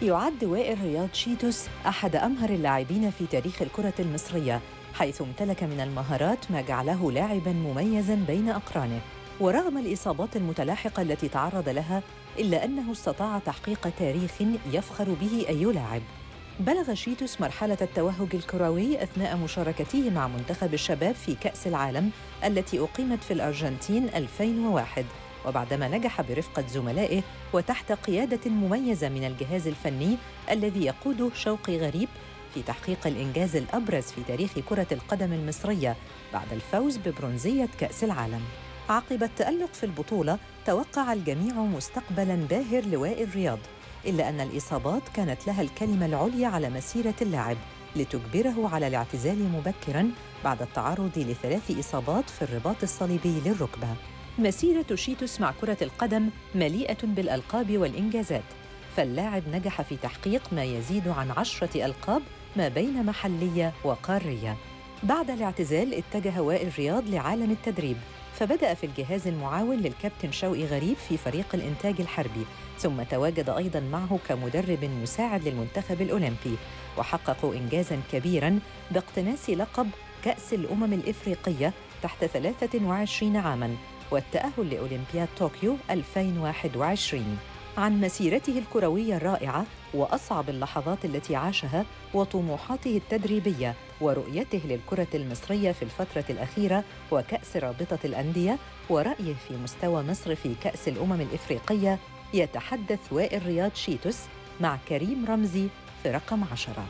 يعد وائل رياض شيتوس أحد أمهر اللاعبين في تاريخ الكرة المصرية حيث امتلك من المهارات ما جعله لاعباً مميزاً بين أقرانه ورغم الإصابات المتلاحقة التي تعرض لها إلا أنه استطاع تحقيق تاريخ يفخر به أي لاعب بلغ شيتوس مرحلة التوهج الكروي أثناء مشاركته مع منتخب الشباب في كأس العالم التي أقيمت في الأرجنتين 2001 وبعدما نجح برفقة زملائه وتحت قيادة مميزة من الجهاز الفني الذي يقوده شوقي غريب في تحقيق الإنجاز الأبرز في تاريخ كرة القدم المصرية بعد الفوز ببرونزية كأس العالم عقب التألق في البطولة توقع الجميع مستقبلاً باهر لوائل رياض إلا أن الإصابات كانت لها الكلمة العليا على مسيرة اللاعب لتجبره على الاعتزال مبكراً بعد التعرض لثلاث إصابات في الرباط الصليبي للركبة مسيرة شيتوس مع كرة القدم مليئة بالألقاب والإنجازات فاللاعب نجح في تحقيق ما يزيد عن عشرة ألقاب ما بين محلية وقارية بعد الاعتزال اتجه وائل رياض لعالم التدريب فبدأ في الجهاز المعاون للكابتن شوقي غريب في فريق الإنتاج الحربي ثم تواجد أيضاً معه كمدرب مساعد للمنتخب الأولمبي وحققوا إنجازاً كبيراً باقتناس لقب كأس الأمم الإفريقية تحت 23 عاماً والتأهل لأولمبياد طوكيو 2021 عن مسيرته الكروية الرائعة وأصعب اللحظات التي عاشها وطموحاته التدريبية ورؤيته للكرة المصرية في الفترة الأخيرة وكأس رابطة الأندية ورأيه في مستوى مصر في كأس الأمم الإفريقية يتحدث وائل رياض شيتوس مع كريم رمزي في رقم عشرة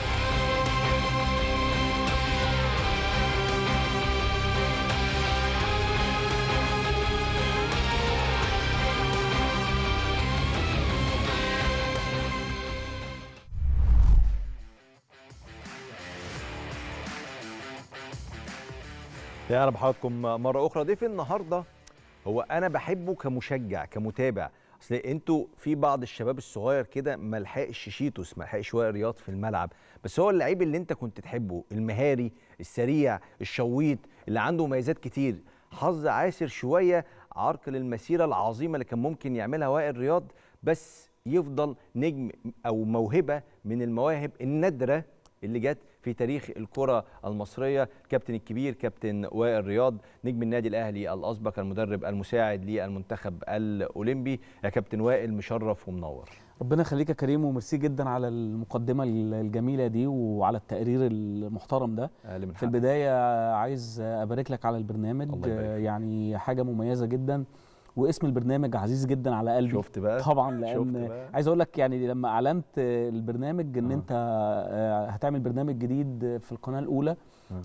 يا رب حضراتكم مرة أخرى ضيف النهاردة هو أنا بحبه كمشجع كمتابع أصل أنتوا في بعض الشباب الصغير كده ما لحقش شيتوس ما لحقش وائل رياض في الملعب بس هو اللعيب اللي أنت كنت تحبه المهاري السريع الشويط اللي عنده مميزات كتير حظ عاسر شوية عرق للمسيرة العظيمة اللي كان ممكن يعملها وائل رياض بس يفضل نجم أو موهبة من المواهب النادرة اللي جت في تاريخ الكرة المصرية كابتن الكبير كابتن وائل رياض نجم النادي الأهلي الأسبق المدرب المساعد للمنتخب الأولمبي يا كابتن وائل مشرف ومنور ربنا يخليك يا كريم وميرسي جدا على المقدمة الجميلة دي وعلى التقرير المحترم ده أقل من في حق. البداية عايز أبارك لك على البرنامج الله يبارك فيك. يعني حاجة مميزة جدا واسم البرنامج عزيز جدا على قلبي شفت بقى طبعا شفت لان بقى. عايز اقول لك يعني لما اعلنت البرنامج ان آه. انت آه، هتعمل برنامج جديد في القناه الاولى آه.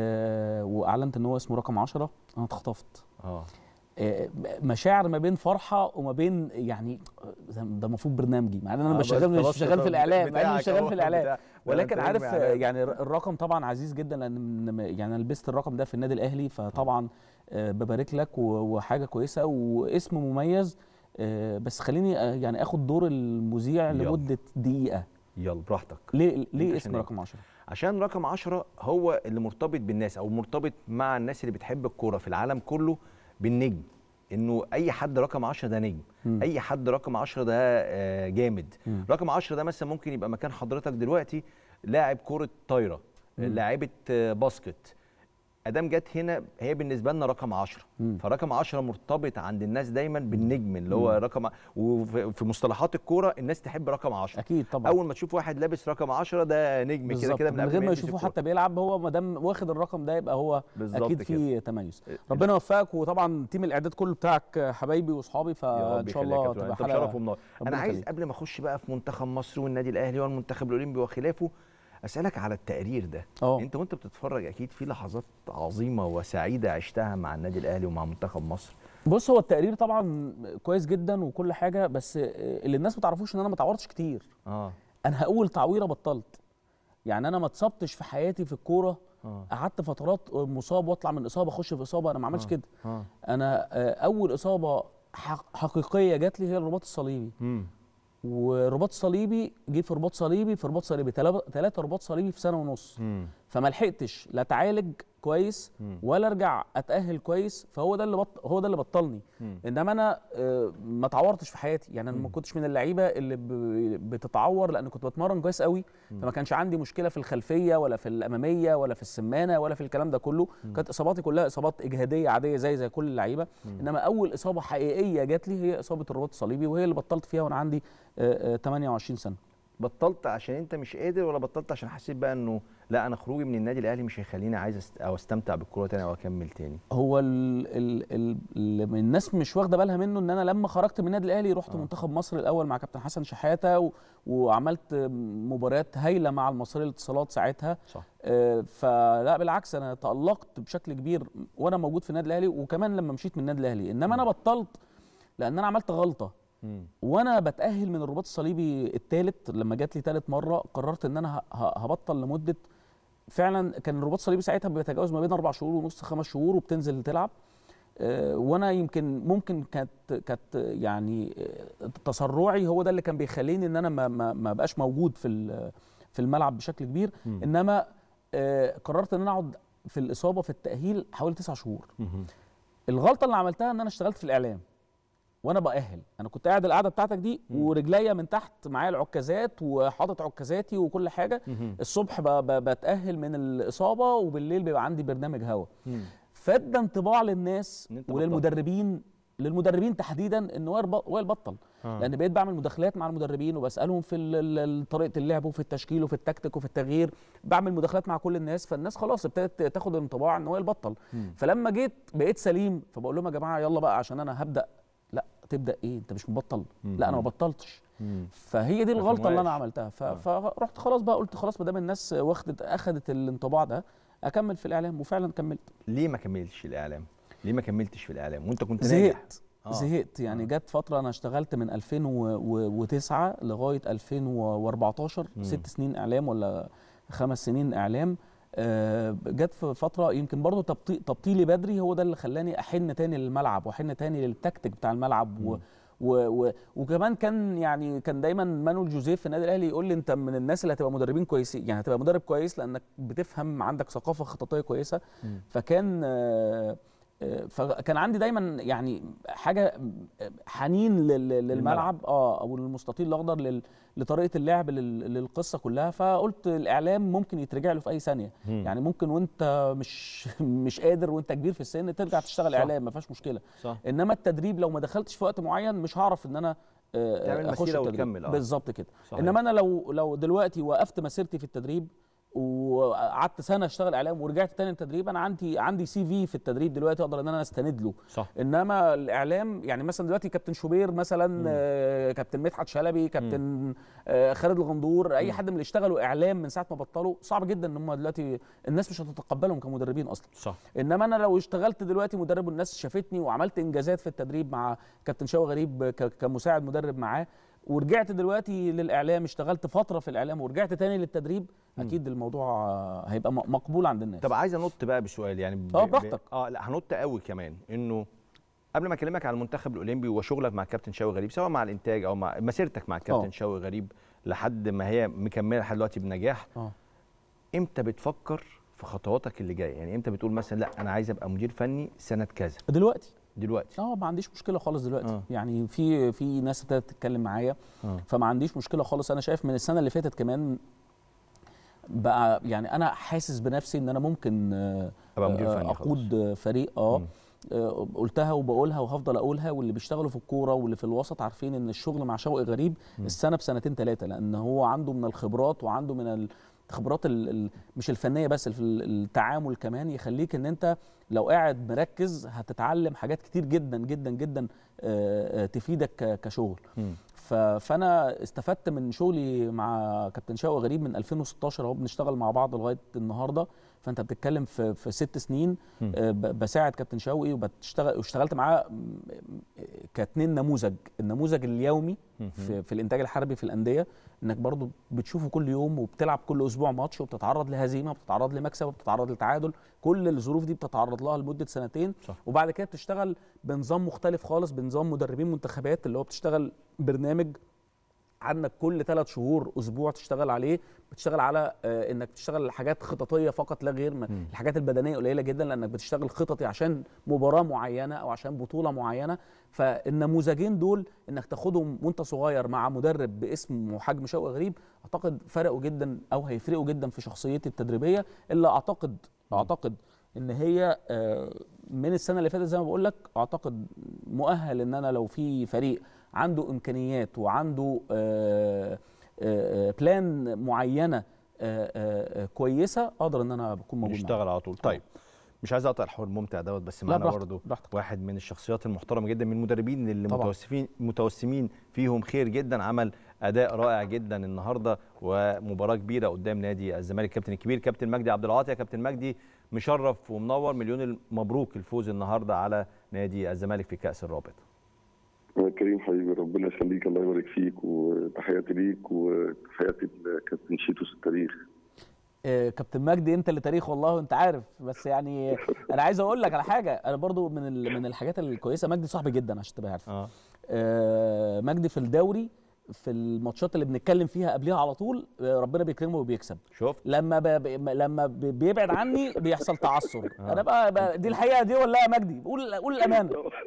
آه، واعلنت ان هو اسمه رقم 10 انا اتخطفت اه آه، مشاعر ما بين فرحه وما بين يعني ده ده المفروض برنامجي مع ان انا آه، مش بس شغال مش خلاص شغال في الاعلام مع اني بتاعك مش شغال أهو، في الاعلام بتاع- ولكن ده عارف نجم إعلام. يعني الرقم طبعا عزيز جدا لان من- يعني انا لبست الرقم ده في النادي الاهلي فطبعا آه، ببارك لك و- وحاجه كويسه واسم مميز آه، بس خليني آه، يعني اخد دور المذيع يلا. لمده دقيقه يلا براحتك ليه ليه أنت اسم عشان رقم 10 عشان رقم 10 هو اللي مرتبط بالناس او مرتبط مع الناس اللي بتحب الكوره في العالم كله بالنجم انه اي حد رقم 10 ده نجم مم. اي حد رقم 10 ده آه، جامد مم. رقم 10 ده مثلا ممكن يبقى مكان حضرتك دلوقتي لاعب كره طايره مم. لاعيبه آه، باسكت ادام جت هنا هي بالنسبه لنا رقم 10 مم. فرقم 10 مرتبط عند الناس دايما بالنجم اللي هو مم. رقم وفي في مصطلحات الكوره الناس تحب رقم 10 اكيد طبعا اول ما تشوف واحد لابس رقم 10 ده نجم كده بالظبط كده من قبل غير ما يلبس يشوفوه الكورة. حتى بيلعب هو ما دام واخد الرقم ده يبقى هو بالظبط اكيد كده. في تميز إيه، ربنا يوفقك وطبعا تيم الاعداد كله بتاعك حبايبي واصحابي يا فان رب شاء يخليك يا الله كابتن. تبقى انت حلقه بشرف ومنور انا ربنا عايز يخليك. قبل ما اخش بقى في منتخب مصر والنادي الاهلي والمنتخب الاولمبي وخلافه اسالك على التقرير ده اه انت وانت بتتفرج اكيد في لحظات عظيمه وسعيده عشتها مع النادي الاهلي ومع منتخب مصر بص هو التقرير طبعا كويس جدا وكل حاجه بس اللي الناس ما تعرفوش ان انا ما اتعورتش كتير اه انا اول تعويره بطلت يعني انا ما اتصبتش في حياتي في الكوره اه قعدت فترات مصاب واطلع من اصابه اخش في اصابه انا ما عملتش آه. كده اه انا آه، اول اصابه حق- حقيقيه جات لي هي الرباط الصليبي امم والرباط الصليبي جه في رباط صليبي في رباط صليبي ثلاثه رباط صليبي في سنه ونص امم فما لحقتش لا اتعالج كويس مم. ولا ارجع اتاهل كويس فهو ده اللي بط... هو ده اللي بطلني مم. انما انا آه، ما اتعورتش في حياتي يعني انا ما مم. كنتش من اللعيبه اللي ب... بتتعور لان كنت بتمرن كويس قوي مم. فما كانش عندي مشكله في الخلفيه ولا في الاماميه ولا في السمانه ولا في الكلام ده كله مم. كانت اصاباتي كلها اصابات اجهاديه عاديه زي زي كل اللعيبه مم. انما اول اصابه حقيقيه جات لي هي اصابه الرباط الصليبي وهي اللي بطلت فيها وانا عندي آه، آه، 28 سنه بطلت عشان انت مش قادر ولا بطلت عشان حسيت بقى انه لا انا خروجي من النادي الاهلي مش هيخليني عايز است... او استمتع بالكوره تاني او اكمل تاني هو ال ال ال اللي من الناس مش واخده بالها منه ان انا لما خرجت من النادي الاهلي رحت آه. منتخب مصر الاول مع كابتن حسن شحاته و وعملت مباريات هايله مع المصريه للاتصالات ساعتها صح آه، فلا بالعكس انا تالقت بشكل كبير وانا موجود في النادي الاهلي وكمان لما مشيت من النادي الاهلي انما انا بطلت لان انا عملت غلطه مم. وانا بتاهل من الرباط الصليبي الثالث لما جات لي ثالث مره قررت ان انا ه- ه- هبطل لمده فعلا كان الرباط الصليبي ساعتها بيتجاوز ما بين اربع شهور ونص خمس شهور وبتنزل تلعب آه، وانا يمكن ممكن كانت كانت يعني آه، تسرعي هو ده اللي كان بيخليني ان انا ما ما, ما بقاش موجود في ال- في الملعب بشكل كبير مم. انما آه، قررت ان انا اقعد في الاصابه في التاهيل حوالي تسع شهور مم. الغلطه اللي عملتها ان انا اشتغلت في الاعلام وانا باهل انا كنت قاعد القعده بتاعتك دي مم. ورجليا من تحت معايا العكازات وحاطط عكازاتي وكل حاجه مم. الصبح ب- ب- بتاهل من الاصابه وبالليل بيبقى عندي برنامج هوا مم. فادى انطباع للناس إن أنت وللمدربين للمدربين تحديدا ان وائل ب- وائل بطل آه. لان بقيت بعمل مداخلات مع المدربين وبسالهم في ال- ال- طريقه اللعب وفي التشكيل وفي التكتيك وفي التغيير بعمل مداخلات مع كل الناس فالناس خلاص ابتدت تاخد انطباع ان وائل بطل مم. فلما جيت بقيت سليم فبقول لهم يا جماعه يلا بقى عشان انا هبدا لا تبدا ايه انت مش مبطل مم. لا انا ما بطلتش مم. فهي دي ما الغلطه اللي انا فهموهاش. عملتها ف... آه. فرحت خلاص بقى قلت خلاص ما دام الناس واخدت اخدت الانطباع ده اكمل في الاعلام وفعلا كملت ليه ما كملتش الاعلام ليه ما كملتش في الاعلام وانت كنت ناجح زهقت آه. زهقت يعني آه. جت فتره انا اشتغلت من 2009 لغايه 2014 مم. ست سنين اعلام ولا خمس سنين اعلام آه، جت في فتره يمكن برضو تبطي- تبطيلي بدري هو ده اللي خلاني احن تاني للملعب واحن تاني للتكتيك بتاع الملعب و مم. و و وكمان كان يعني كان دايما مانويل جوزيف في النادي الاهلي يقول لي انت من الناس اللي هتبقى مدربين كويسين يعني هتبقى مدرب كويس لانك بتفهم عندك ثقافه خططيه كويسه مم. فكان آه، آه، فكان عندي دايما يعني حاجه حنين لل- للملعب اه او للمستطيل الاخضر لل- لطريقه اللعب لل- للقصه كلها فقلت الاعلام ممكن يترجع له في اي ثانيه مم. يعني ممكن وانت مش مش قادر وانت كبير في السن ترجع تشتغل صح. اعلام ما فيهاش مشكله صح انما التدريب لو ما دخلتش في وقت معين مش هعرف ان انا آه، تعمل اخش مسيرة التدريب وتكمل، آه. بالظبط كده صحيح. انما انا لو لو دلوقتي وقفت مسيرتي في التدريب وقعدت سنه اشتغل اعلام ورجعت تاني التدريب انا عندي عندي سي في في التدريب دلوقتي اقدر ان انا استند له صح انما الاعلام يعني مثلا دلوقتي كابتن شوبير مثلا آه، كابتن مدحت شلبي كابتن آه، خالد الغندور اي مم. حد من اللي اشتغلوا اعلام من ساعه ما بطلوا صعب جدا ان هم دلوقتي الناس مش هتتقبلهم كمدربين اصلا صح انما انا لو اشتغلت دلوقتي مدرب والناس شافتني وعملت انجازات في التدريب مع كابتن شوقي غريب ك- كمساعد مدرب معاه ورجعت دلوقتي للاعلام اشتغلت فتره في الاعلام ورجعت تاني للتدريب مم. اكيد الموضوع آه، هيبقى م- مقبول عند الناس طب عايز انط بقى بسؤال يعني ب... آه، ب- براحتك. اه لا هنط قوي كمان انه قبل ما اكلمك عن المنتخب الاولمبي وشغلك مع كابتن شوقي غريب سواء مع الانتاج او مع مسيرتك مع كابتن آه. شوقي غريب لحد ما هي مكمله لحد دلوقتي بنجاح اه امتى بتفكر في خطواتك اللي جايه يعني امتى بتقول مثلا لا انا عايز ابقى مدير فني سنه كذا دلوقتي دلوقتي اه ما عنديش مشكله خالص دلوقتي آه. آه. يعني في في ناس ابتدت تتكلم معايا اه فما عنديش مشكله خالص انا شايف من السنه اللي فاتت كمان بقى يعني انا حاسس بنفسي ان انا ممكن آه، ابقى مدير آه، فني اقود آه، فريق اه مم. آه، قلتها وبقولها وهفضل اقولها واللي بيشتغلوا في الكوره واللي في الوسط عارفين ان الشغل مع شوقي غريب مم. السنه بسنتين ثلاثه لان هو عنده من الخبرات وعنده من الخبرات ال- ال- مش الفنيه بس الف- التعامل كمان يخليك ان انت لو قاعد مركز هتتعلم حاجات كتير جدا جدا جدا آه، آه، تفيدك ك- كشغل مم. ف- فانا استفدت من شغلي مع كابتن شوقي غريب من 2016 اهو بنشتغل مع بعض لغايه النهارده فانت بتتكلم في في ست سنين مم. آه، ب- بساعد كابتن شوقي وبشتغل واشتغلت معاه م- كاتنين نموذج النموذج اليومي مم. في, في الانتاج الحربي في الانديه انك برضو بتشوفه كل يوم وبتلعب كل اسبوع ماتش وبتتعرض لهزيمه وبتتعرض لمكسب وبتتعرض لتعادل كل الظروف دي بتتعرض لها لمده سنتين صح. وبعد كده بتشتغل بنظام مختلف خالص بنظام مدربين منتخبات اللي هو بتشتغل برنامج عندك كل ثلاث شهور اسبوع تشتغل عليه بتشتغل على آه، انك تشتغل حاجات خططيه فقط لا غير ما- مم. الحاجات البدنيه قليله جدا لانك بتشتغل خططي عشان مباراه معينه او عشان بطوله معينه فالنموذجين دول انك تاخدهم وانت صغير مع مدرب باسم وحجم شوقي غريب اعتقد فرقوا جدا او هيفرقوا جدا في شخصيتي التدريبيه اللي اعتقد اعتقد ان هي آه، من السنه اللي فاتت زي ما بقول لك اعتقد مؤهل ان انا لو في فريق عنده امكانيات وعنده آه، آه، آه، بلان معينه آه، آه، آه، كويسه اقدر ان انا اكون موجود معاه. نشتغل على طول طيب مش عايز اقطع الحوار الممتع دوت بس لا معانا براحتك، برضه براحتك. واحد من الشخصيات المحترمه جدا من المدربين اللي طبعاً. متوسمين متوسمين فيهم خير جدا عمل اداء رائع جدا النهارده ومباراه كبيره قدام نادي الزمالك كابتن الكبير كابتن مجدي عبد العاطي يا كابتن مجدي مشرف ومنور مليون مبروك الفوز النهارده على نادي الزمالك في كاس الرابط يا كريم حبيبي ربنا يخليك الله يبارك فيك وتحياتي ليك وتحياتي لكابتن شيتوس التاريخ آه، كابتن مجدي انت اللي تاريخ والله وانت عارف بس يعني انا عايز اقول لك على حاجه انا برضو من ال- من الحاجات الكويسه مجدي صاحبي جدا عشان تبقى عارف اه آه، مجدي في الدوري في الماتشات اللي بنتكلم فيها قبلها على طول آه، ربنا بيكرمه وبيكسب شفت لما ب... ب- لما ب- بيبعد عني بيحصل تعثر آه. انا بقى, بقى دي الحقيقه دي ولا يا مجدي قول قول الامانه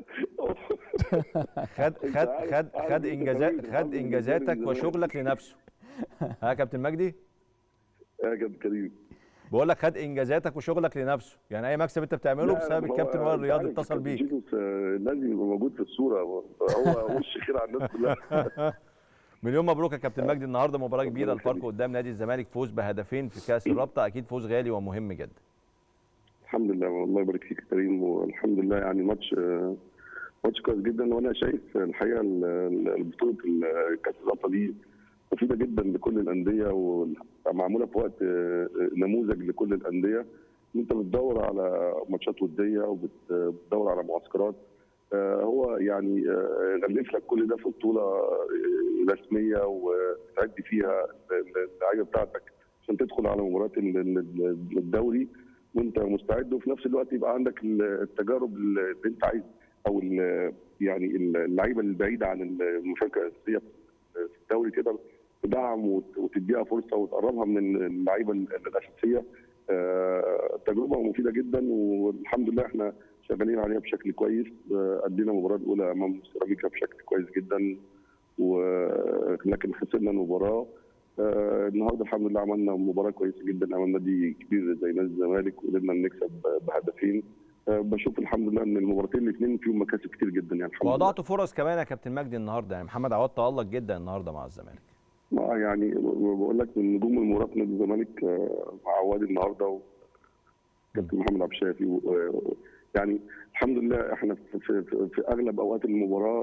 خد أنت خد عارف- خد عارف خد أنت انجازات كمان خد بتعمل انجازاتك إزاي وشغلك لنفسه ها يا كابتن مجدي يا كابتن كريم بقول لك خد انجازاتك وشغلك لنفسه يعني اي مكسب انت بتعمله لا، بسبب هو الكابتن وائل أنت الرياضي عارف اتصل كابتن بيك شيتوس آه، لازم يبقى موجود في الصوره هو وش خير على الناس كلها مليون مبروك يا كابتن مجدي النهارده مباراه ربنا كبيره الفرق يخليك. قدام نادي الزمالك فوز بهدفين في كاس الرابطه اكيد فوز غالي ومهم جدا الحمد لله والله يبارك فيك يا كريم والحمد لله يعني ماتش آه، ماتش كويس جدا وانا شايف الحقيقه ال- ال- البطوله ال- كاس الرابطه دي مفيده جدا لكل الانديه ومعموله في وقت آه، نموذج لكل الانديه ان انت بتدور على ماتشات وديه وبتدور على معسكرات آه، هو يعني آه، غلف لك كل ده في بطوله آه، رسميه وتأدي فيها اللعيبه بتاعتك عشان تدخل على مباراه ال- ال- الدوري وانت مستعد وفي نفس الوقت يبقى عندك التجارب اللي انت عايز او ال- يعني اللعيبه البعيده عن المشاركه الاساسيه في الدوري تقدر تدعم وت- وتديها فرصه وتقربها من اللعيبه الاساسيه آه، تجربه مفيده جدا والحمد لله احنا شغالين عليها بشكل كويس آه، ادينا المباراه الاولى امام سيراميكا بشكل كويس جدا ولكن خسرنا المباراه آه، النهارده الحمد لله عملنا مباراه كويسه جدا امام نادي كبير زي نادي الزمالك وقدرنا نكسب بهدفين آه، بشوف الحمد لله ان المباراتين الاثنين فيهم مكاسب كتير جدا يعني الحمد لله وضعتوا فرص كمان يا كابتن مجدي النهارده يعني محمد عواد تالق جدا النهارده مع الزمالك ما يعني بقول لك من نجوم المباراه في نادي الزمالك آه، عواد النهارده وكابتن محمد عبد الشافي و- و- يعني الحمد لله احنا في, في, في, في اغلب اوقات المباراه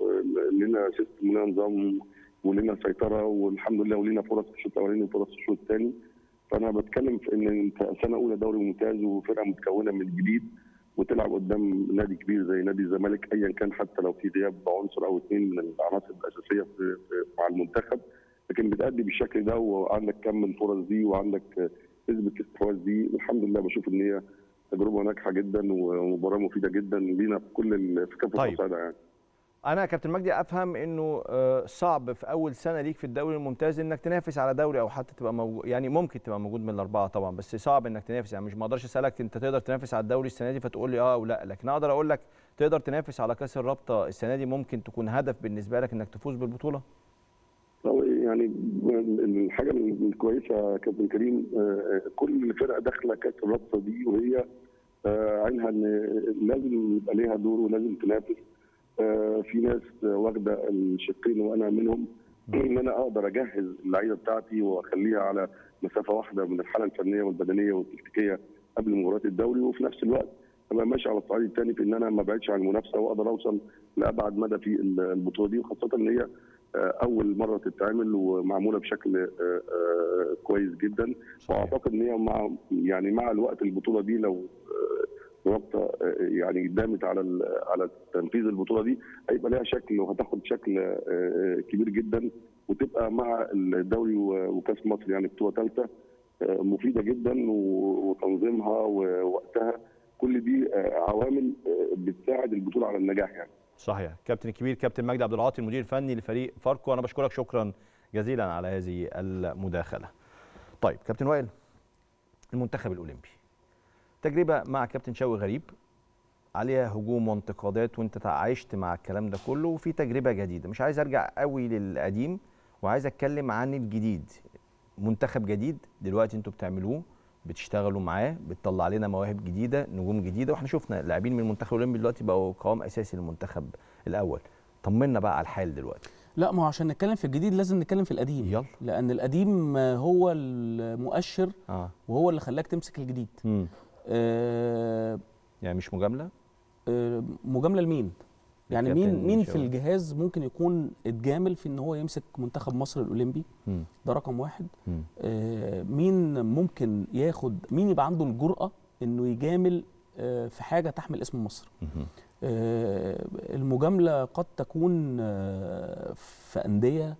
ولنا سيستم ولنا نظام ولنا سيطره والحمد لله ولنا فرص في الشوط الاولاني وفرص في الشوط الثاني فانا بتكلم في ان انت سنه اولى دوري ممتاز وفرقه متكونه من الجديد وتلعب قدام نادي كبير زي نادي الزمالك ايا كان حتى لو في غياب عنصر او اثنين من العناصر الاساسيه في في- مع المنتخب لكن بتأدي بالشكل ده وعندك كم الفرص دي وعندك نسبه الاستحواذ دي الحمد لله بشوف ان هي تجربه ناجحه جدا ومباراه مفيده جدا لينا في كل ال- في كافه طيب. المصاعدة يعني انا يا كابتن مجدي افهم انه آه، صعب في اول سنه ليك في الدوري الممتاز انك تنافس على دوري او حتى تبقى موجود يعني ممكن تبقى موجود من الاربعه طبعا بس صعب انك تنافس يعني مش ما اقدرش اسالك انت تقدر تنافس على الدوري السنه دي فتقول لي اه او لا لكن اقدر اقول لك تقدر تنافس على كاس الرابطه السنه دي ممكن تكون هدف بالنسبه لك انك تفوز بالبطوله هو يعني الحاجه الكويسه يا كابتن كريم آه، كل فرقه داخله كاس الرابطه دي وهي آه، عينها ان لازم يبقى ليها دور ولازم تنافس آه، في ناس واخده الشقين وانا منهم ان انا اقدر اجهز اللعيبه بتاعتي واخليها على مسافه واحده من الحاله الفنيه والبدنيه والتكتيكيه قبل مباراه الدوري وفي نفس الوقت ابقى ماشي على الصعيد الثاني في ان انا ما ابعدش عن المنافسه واقدر اوصل لابعد مدى في البطوله دي وخاصه ان هي آه، اول مره تتعمل ومعموله بشكل آه، آه، كويس جدا واعتقد ان هي مع يعني مع الوقت البطوله دي لو آه، رابطه آه، يعني دامت على ال- على تنفيذ البطوله دي هيبقى لها شكل وهتاخد شكل آه، كبير جدا وتبقى مع الدوري و- وكاس مصر يعني بطوله ثالثه آه، مفيده جدا و- وتنظيمها ووقتها كل دي آه، عوامل آه، بتساعد البطوله على النجاح يعني صحيح كابتن الكبير كابتن مجدي عبد العاطي المدير الفني لفريق فاركو انا بشكرك شكرا جزيلا على هذه المداخله طيب كابتن وائل المنتخب الاولمبي تجربه مع كابتن شوقي غريب عليها هجوم وانتقادات وانت عايشت مع الكلام ده كله وفي تجربه جديده مش عايز ارجع قوي للقديم وعايز اتكلم عن الجديد منتخب جديد دلوقتي انتوا بتعملوه بتشتغلوا معاه بتطلع لنا مواهب جديده نجوم جديده واحنا شفنا لاعبين من المنتخب الاولمبي دلوقتي بقوا قوام اساسي للمنتخب الاول طمنا بقى على الحال دلوقتي لا ما هو عشان نتكلم في الجديد لازم نتكلم في القديم يلا لان القديم هو المؤشر اه وهو اللي خلاك تمسك الجديد امم آه يعني مش مجامله آه مجامله لمين يعني الكابتن مين مين في شوقي. الجهاز ممكن يكون اتجامل في ان هو يمسك منتخب مصر الاولمبي مم. ده رقم واحد مم. آه مين ممكن ياخد مين يبقى عنده الجرأة انه يجامل آه في حاجة تحمل اسم مصر مهم. آه المجاملة قد تكون آه في أندية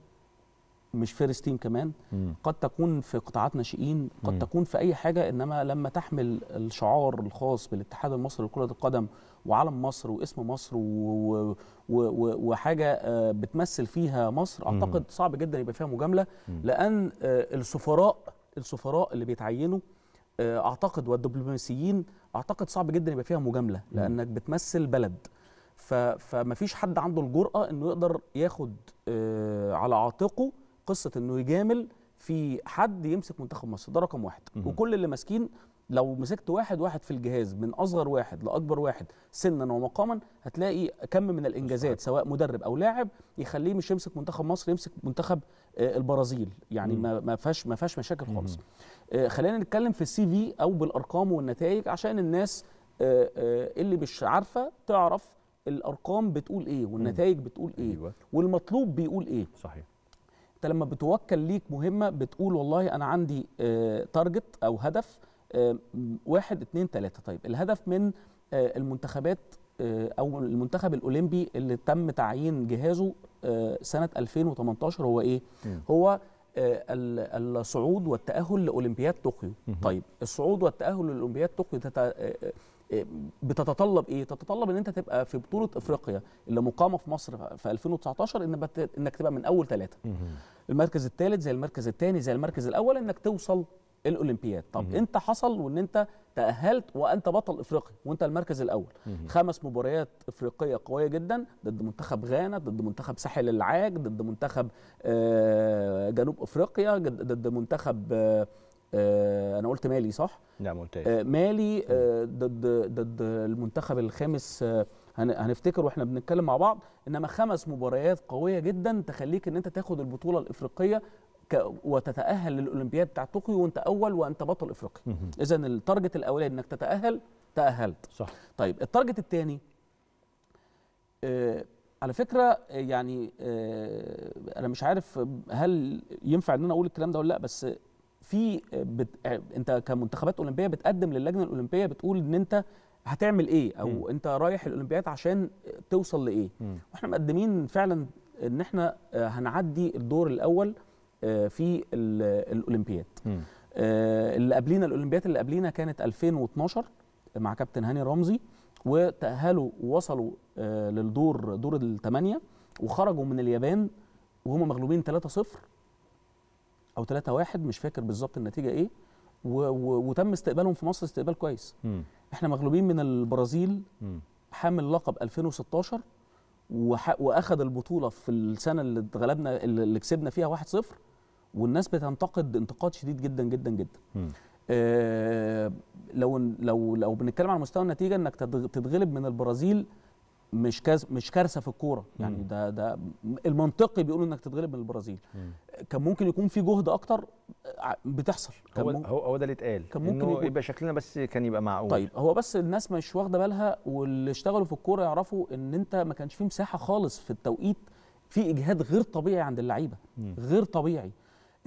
مش فيرست تيم كمان مم. قد تكون في قطاعات ناشئين قد مم. تكون في اي حاجه انما لما تحمل الشعار الخاص بالاتحاد المصري لكره القدم وعلم مصر واسم مصر و و و وحاجه آه، بتمثل فيها مصر مم. اعتقد صعب جدا يبقى فيها مجامله مم. لان آه، السفراء السفراء اللي بيتعينوا آه، اعتقد والدبلوماسيين اعتقد صعب جدا يبقى فيها مجامله مم. لانك بتمثل بلد ف- فمفيش حد عنده الجرأة انه يقدر ياخد آه، على عاتقه قصة انه يجامل في حد يمسك منتخب مصر ده رقم واحد مهم. وكل اللي ماسكين لو مسكت واحد واحد في الجهاز من اصغر واحد لاكبر واحد سنا ومقاما هتلاقي كم من الانجازات سواء مدرب او لاعب يخليه مش يمسك منتخب مصر يمسك منتخب آه، البرازيل يعني مم. ما ما فيهاش ما فيهاش مشاكل خالص مهم. آه، خلينا نتكلم في السي في او بالارقام والنتائج عشان الناس آه، آه، اللي مش عارفه تعرف الارقام بتقول ايه والنتائج بتقول ايه ايوه والمطلوب بيقول ايه صحيح انت لما بتوكل ليك مهمه بتقول والله انا عندي آه، تارجت او هدف آه، م- واحد اتنين تلاته طيب الهدف من آه، المنتخبات آه، او المنتخب الاولمبي اللي تم تعيين جهازه آه، سنه 2018 هو ايه؟ مم. هو آه، ال- الصعود والتاهل لاولمبياد طوكيو مهم. طيب الصعود والتاهل لاولمبياد طوكيو تت... آه، آه، آه، بتتطلب ايه؟ تتطلب ان انت تبقى في بطوله افريقيا اللي مقامه في مصر في 2019 ان بت... انك تبقى من اول ثلاثه مهم. المركز الثالث زي المركز الثاني زي المركز الاول انك توصل الاولمبياد طب مهم. انت حصل وان انت تاهلت وانت بطل افريقيا وانت المركز الاول مهم. خمس مباريات افريقيه قويه جدا ضد منتخب غانا ضد منتخب ساحل العاج ضد منتخب آه، جنوب افريقيا جد- ضد منتخب آه، آه، انا قلت مالي صح لا ما قلتهاش آه، مالي آه، ضد ضد المنتخب الخامس آه، هن- هنفتكر واحنا بنتكلم مع بعض انما خمس مباريات قويه جدا تخليك ان انت تاخد البطوله الافريقيه ك- وتتاهل للاولمبياد بتاع طوكيو وانت اول وانت بطل افريقيا مهم. اذا التارجت الاولاني انك تتاهل تاهلت صح طيب التارجت الثاني آه على فكره آه، يعني آه انا مش عارف هل ينفع ان انا اقول الكلام ده ولا لا بس في آه، بت... آه، انت كمنتخبات اولمبيه بتقدم للجنه الاولمبيه بتقول ان انت هتعمل ايه او مم. انت رايح الاولمبياد عشان توصل لايه مم. واحنا مقدمين فعلا ان احنا آه، هنعدي الدور الاول آه، في ال- الاولمبياد مم. آه، اللي قبلينا الاولمبياد اللي قبلينا كانت 2012 مع كابتن هاني رمزي وتاهلوا ووصلوا آه، للدور دور الثمانيه وخرجوا من اليابان وهم مغلوبين 3-0 او 3-1 مش فاكر بالظبط النتيجه ايه و و وتم استقبالهم في مصر استقبال كويس مم. احنا مغلوبين من البرازيل مم. حامل لقب 2016 وح... واخد البطوله في السنه اللي اتغلبنا اللي كسبنا فيها 1-0 والناس بتنتقد انتقاد شديد جدا جدا جدا مم. آه لو لو لو بنتكلم على مستوى النتيجه انك تتغ- تتغلب من البرازيل مش كاز مش كارثه في الكوره يعني مم. ده ده المنطقي بيقولوا انك تتغلب من البرازيل مم. كان ممكن يكون في جهد اكتر آه، بتحصل كان هو ممكن هو هو ده اللي اتقال كان ممكن إنه يكون- يبقى شكلنا بس كان يبقى معقول طيب هو بس الناس مش واخده بالها واللي اشتغلوا في الكوره يعرفوا ان انت ما كانش فيه مساحه خالص في التوقيت في اجهاد غير طبيعي عند اللعيبه مم. غير طبيعي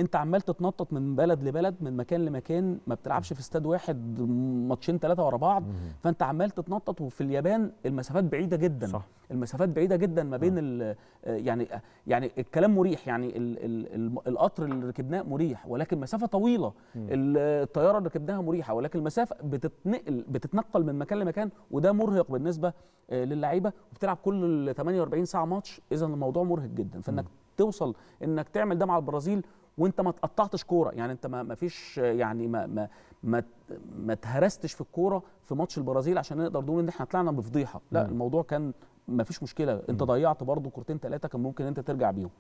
انت عمال تتنطط من بلد لبلد من مكان لمكان ما بتلعبش في استاد واحد ماتشين ثلاثه ورا بعض فانت عمال تتنطط وفي اليابان المسافات بعيده جدا صح. المسافات بعيده جدا ما بين ال- آه، يعني يعني الكلام مريح يعني ال ال ال القطر اللي ركبناه مريح ولكن مسافه طويله ال- الطياره اللي ركبناها مريحه ولكن المسافه بتتنقل بتتنقل من مكان لمكان وده مرهق بالنسبه آه، للعيبه وبتلعب كل 48 ساعه ماتش اذا الموضوع مرهق جدا فانك توصل انك تعمل ده مع البرازيل وانت ما تقطعتش كوره يعني انت ما ما فيش آه، يعني ما ما ما ما اتهرستش في الكوره في ماتش البرازيل عشان نقدر نقول ان احنا طلعنا بفضيحه لا الموضوع كان ما فيش مشكله انت ضيعت برضو كورتين ثلاثه كان ممكن انت ترجع بيهم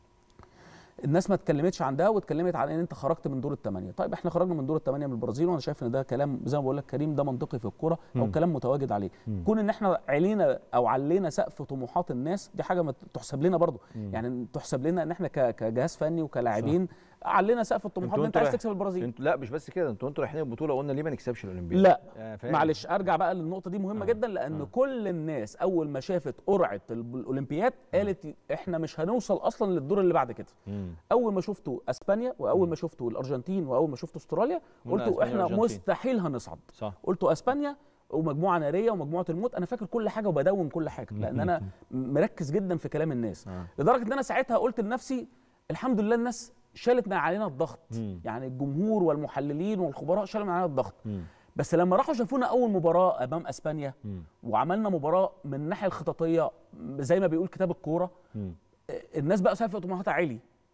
الناس ما اتكلمتش عن ده واتكلمت عن ان انت خرجت من دور الثمانيه طيب احنا خرجنا من دور الثمانيه من البرازيل وانا شايف ان ده كلام زي ما بقول لك كريم ده منطقي في الكوره او كلام متواجد عليه كون ان احنا علينا او علينا سقف طموحات الناس دي حاجه ما تحسب لنا برضو يعني تحسب لنا ان احنا ك- كجهاز فني وكلاعبين علينا سقف الطموحات ان انت عايز رايح- تكسب البرازيل انتوا لا مش بس كده انتوا انتوا رايحين البطوله قلنا ليه ما نكسبش الاولمبياد لا آه، فاهم؟ معلش ارجع بقى للنقطه دي مهمه آه. جدا لان آه. كل الناس اول ما شافت قرعه ال- الاولمبياد قالت احنا مش هنوصل اصلا للدور اللي بعد كده مم. اول ما شفتوا اسبانيا واول ما شفتوا الارجنتين واول ما شفتوا استراليا قلنا قلتوا أسبانيا احنا والأرجنتين. مستحيل هنصعد صح قلتوا اسبانيا ومجموعه ناريه ومجموعه الموت انا فاكر كل حاجه وبدون كل حاجه لان انا مركز جدا في كلام الناس آه. لدرجه ان انا ساعتها قلت لنفسي الحمد لله الناس شالت من علينا الضغط مم. يعني الجمهور والمحللين والخبراء شالوا من علينا الضغط مم. بس لما راحوا شافونا اول مباراه امام اسبانيا مم. وعملنا مباراه من الناحيه الخططيه زي ما بيقول كتاب الكوره مم. الناس بقى سقف طموحاتها عالي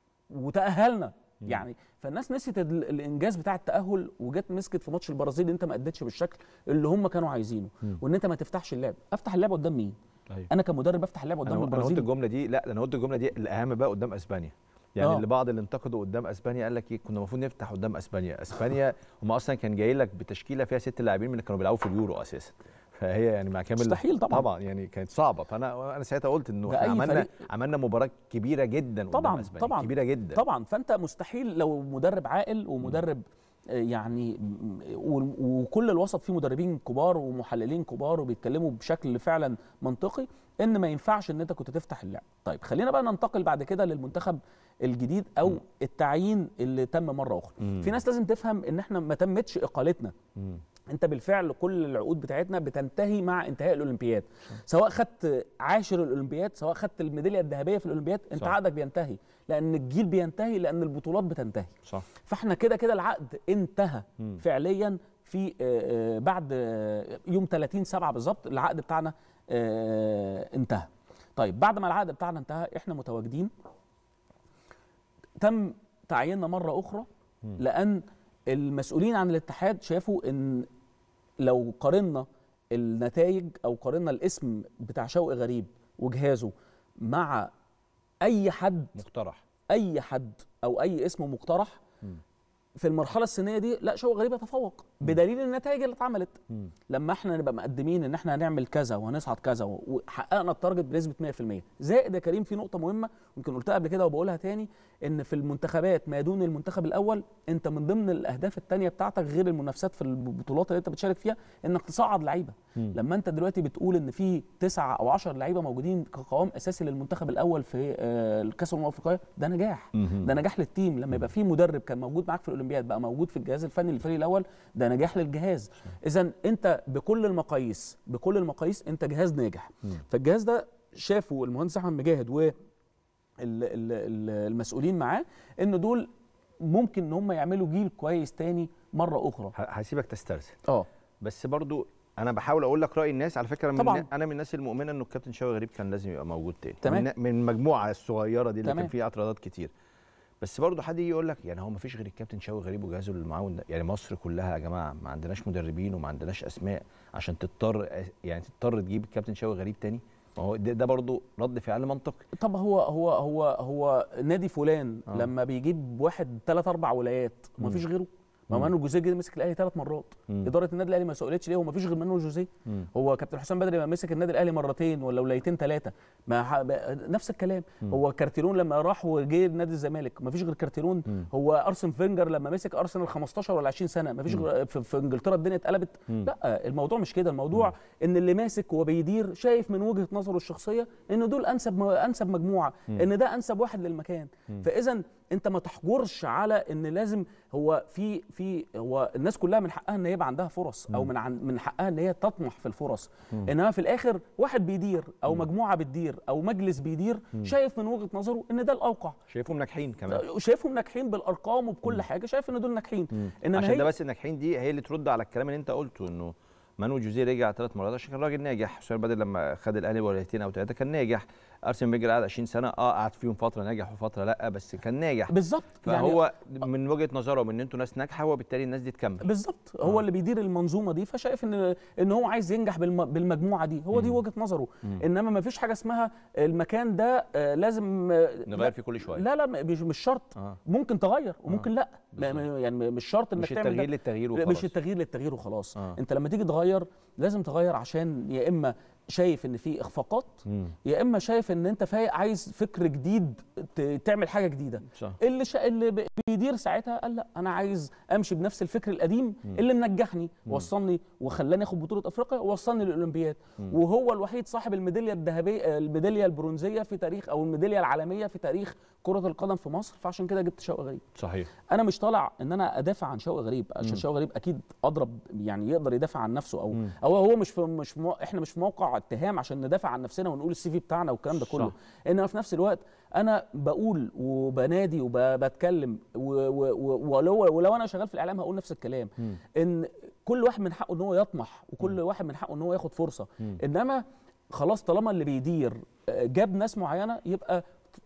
وتاهلنا يعني فالناس نسيت ال- الانجاز بتاع التاهل وجت مسكت في ماتش البرازيل انت ما اديتش بالشكل اللي هم كانوا عايزينه وان انت ما تفتحش اللعب افتح اللعب قدام مين ايوه انا كمدرب افتح اللعب انا قدام أنا قلت البرازيل الجمله دي لا ده انا قلت الجمله دي الاهم بقى قدام اسبانيا يعني آه. اللي بعض اللي انتقدوا قدام اسبانيا قال لك ايه كنا المفروض نفتح قدام اسبانيا اسبانيا هم اصلا كان جاي لك بتشكيله فيها ست لاعبين من اللي كانوا بيلعبوا في اليورو اساسا فهي يعني مع كامل مستحيل طبعاً. طبعا يعني كانت صعبه فانا انا ساعتها قلت انه ده احنا أي عملنا فريق- عملنا مباراه كبيره جدا قدام طبعاً، اسبانيا طبعاً. كبيره جدا طبعا فانت مستحيل لو مدرب عاقل ومدرب آه، يعني م- و- وكل الوسط فيه مدربين كبار ومحللين كبار وبيتكلموا بشكل فعلا منطقي ان ما ينفعش ان انت كنت تفتح اللعب طيب خلينا بقى ننتقل بعد كده للمنتخب الجديد او التعيين اللي تم مره اخرى مم. في ناس لازم تفهم ان احنا ما تمتش اقالتنا مم. انت بالفعل كل العقود بتاعتنا بتنتهي مع انتهاء الاولمبياد سواء خدت عاشر الاولمبياد سواء خدت الميداليه الذهبيه في الاولمبياد انت صح. عقدك بينتهي لان الجيل بينتهي لان البطولات بتنتهي صح فاحنا كده كده العقد انتهى مم. فعليا في آه، آه، بعد آه، يوم 30 7 بالظبط العقد بتاعنا آه، انتهى طيب بعد ما العقد بتاعنا انتهى احنا متواجدين تم تعييننا مره اخرى لان المسؤولين عن الاتحاد شافوا ان لو قارنا النتائج او قارنا الاسم بتاع شوقي غريب وجهازه مع اي حد مقترح اي حد او اي اسم مقترح مم. في المرحله السنيه دي لا شوقي غريب يتفوق بدليل النتائج اللي اتعملت مم. لما احنا نبقى مقدمين ان احنا هنعمل كذا وهنصعد كذا و- وحققنا التارجت بنسبه 100% زائد يا كريم في نقطه مهمه يمكن قلتها قبل كده وبقولها تاني ان في المنتخبات ما دون المنتخب الاول انت من ضمن الاهداف الثانيه بتاعتك غير المنافسات في البطولات اللي انت بتشارك فيها انك تصعد لعيبه مم. لما انت دلوقتي بتقول ان في تسعة او 10 لعيبه موجودين كقوام اساسي للمنتخب الاول في آه، الكاس الامم الافريقيه ده نجاح مهم. ده نجاح للتيم لما يبقى في مدرب كان موجود معاك في الاولمبياد بقى موجود في الجهاز الفني للفريق الاول ده نجاح للجهاز اذا انت بكل المقاييس بكل المقاييس انت جهاز ناجح مم. فالجهاز ده شافوا المهندس احمد مجاهد و ال- ال- ال- المسؤولين معاه ان دول ممكن ان هم يعملوا جيل كويس تاني مره اخرى ه- هسيبك تسترسل اه بس برضو انا بحاول اقول لك راي الناس على فكره من طبعاً. انا من الناس المؤمنه انه الكابتن شوقي غريب كان لازم يبقى موجود تاني تمام. من, من المجموعه الصغيره دي اللي تمام. كان فيها اعتراضات كتير بس برضو حد يجي يقول لك يعني هو ما فيش غير الكابتن شوقي غريب وجهازه المعاون ده يعني مصر كلها يا جماعه ما عندناش مدربين وما عندناش اسماء عشان تضطر يعني تضطر تجيب الكابتن شوقي غريب تاني ما هو ده, ده برضو رد فعل منطقي طب هو هو هو هو نادي فلان آه. آه. لما بيجيب واحد ثلاث اربع ولايات ما مم. فيش غيره ما مم. مانويل جوزيه جه مسك الاهلي ثلاث مرات مم. اداره النادي الاهلي ما سئلتش ليه هو ما فيش غير مانويل جوزيه مم. هو كابتن حسام بدري لما مسك النادي الاهلي مرتين ولا ولايتين ثلاثه ما ح... ب- نفس الكلام مم. هو كارتيرون لما راح وجه نادي الزمالك ما فيش غير كارتيرون مم. هو ارسن فينجر لما مسك ارسنال 15 ولا 20 سنه ما فيش مم. غير في, في انجلترا الدنيا اتقلبت مم. لا الموضوع مش كده الموضوع ان اللي ماسك وبيدير شايف من وجهه نظره الشخصيه ان دول انسب انسب مجموعه مم. ان ده انسب واحد للمكان مم. فاذا انت ما تحجرش على ان لازم هو في في هو الناس كلها من حقها ان يبقى عندها فرص او مم. من عن من حقها ان هي تطمح في الفرص مم. انما في الاخر واحد بيدير او مم. مجموعه بتدير او مجلس بيدير مم. شايف من وجهه نظره ان ده الاوقع شايفهم ناجحين كمان شايفهم ناجحين بالارقام مم. وبكل حاجه شايف ان دول ناجحين مم. انما عشان هي ده بس الناجحين دي هي اللي ترد على الكلام اللي انت قلته انه مانويل جوزيه رجع ثلاث مرات عشان كان راجل ناجح حسام بدر لما خد الاهلي ولايتين او ثلاثه كان ناجح ارسن فينجر قعد 20 سنه اه قعد فيهم فتره ناجح وفتره لا بس كان ناجح بالظبط فهو من وجهه نظرهم ان انتوا ناس ناجحه وبالتالي الناس دي تكمل بالظبط هو آه. اللي بيدير المنظومه دي فشايف ان ان هو عايز ينجح بالم- بالمجموعه دي هو دي مم. وجهه نظره مم. انما ما فيش حاجه اسمها المكان ده آه، لازم آه، نغير فيه كل شويه لا لا مش مش شرط اه ممكن تغير وممكن لا ما- بالظبط. ما- يعني مش شرط انك مش تعمل التغيير ده. للتغيير لا، وخلاص مش التغيير للتغيير وخلاص آه. انت لما تيجي تغير لازم تغير عشان يا اما شايف ان في اخفاقات مم. يا اما شايف ان انت فايق عايز فكر جديد ت- تعمل حاجه جديده صح اللي شا... اللي ب- بيدير ساعتها قال لا انا عايز امشي بنفس الفكر القديم مم. اللي منجحني مم. وصلني وخلاني اخد بطوله افريقيا ووصلني للاولمبياد مم. وهو الوحيد صاحب الميداليه الذهبيه الميداليه البرونزيه في تاريخ او الميداليه العالميه في تاريخ كره القدم في مصر فعشان كده جبت شوقي غريب صحيح انا مش طالع ان انا ادافع عن شوقي غريب عشان مم. شوقي غريب اكيد اضرب يعني يقدر يدافع عن نفسه او مم. او هو مش في مش في مو... احنا مش في موقع اتهام عشان ندافع عن نفسنا ونقول السي في بتاعنا والكلام ده كله صح. انما في نفس الوقت انا بقول وبنادي وبتكلم و- و- و- ولو ولو انا شغال في الاعلام هقول نفس الكلام مم. ان كل واحد من حقه ان هو يطمح وكل واحد من حقه ان هو ياخد فرصه مم. انما خلاص طالما اللي بيدير آه، جاب ناس معينه يبقى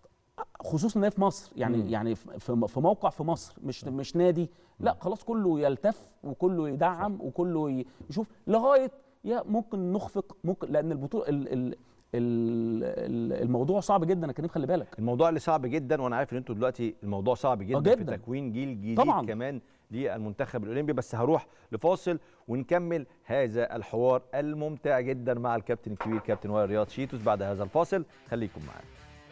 خصوصا ان هي في مصر يعني مم. يعني في في موقع في مصر مش مش نادي لا خلاص كله يلتف وكله يدعم وكله ي- يشوف لغايه يا ممكن نخفق ممكن لان البطوله ال ال ال ال- الموضوع صعب جدا يا كريم خلي بالك الموضوع اللي صعب جدا وانا عارف ان انتوا دلوقتي الموضوع صعب جدا, في جداً. تكوين جيل جديد طبعاً. كمان للمنتخب الاولمبي بس هروح لفاصل ونكمل هذا الحوار الممتع جدا مع الكابتن الكبير كابتن وائل رياض شيتوس بعد هذا الفاصل خليكم معانا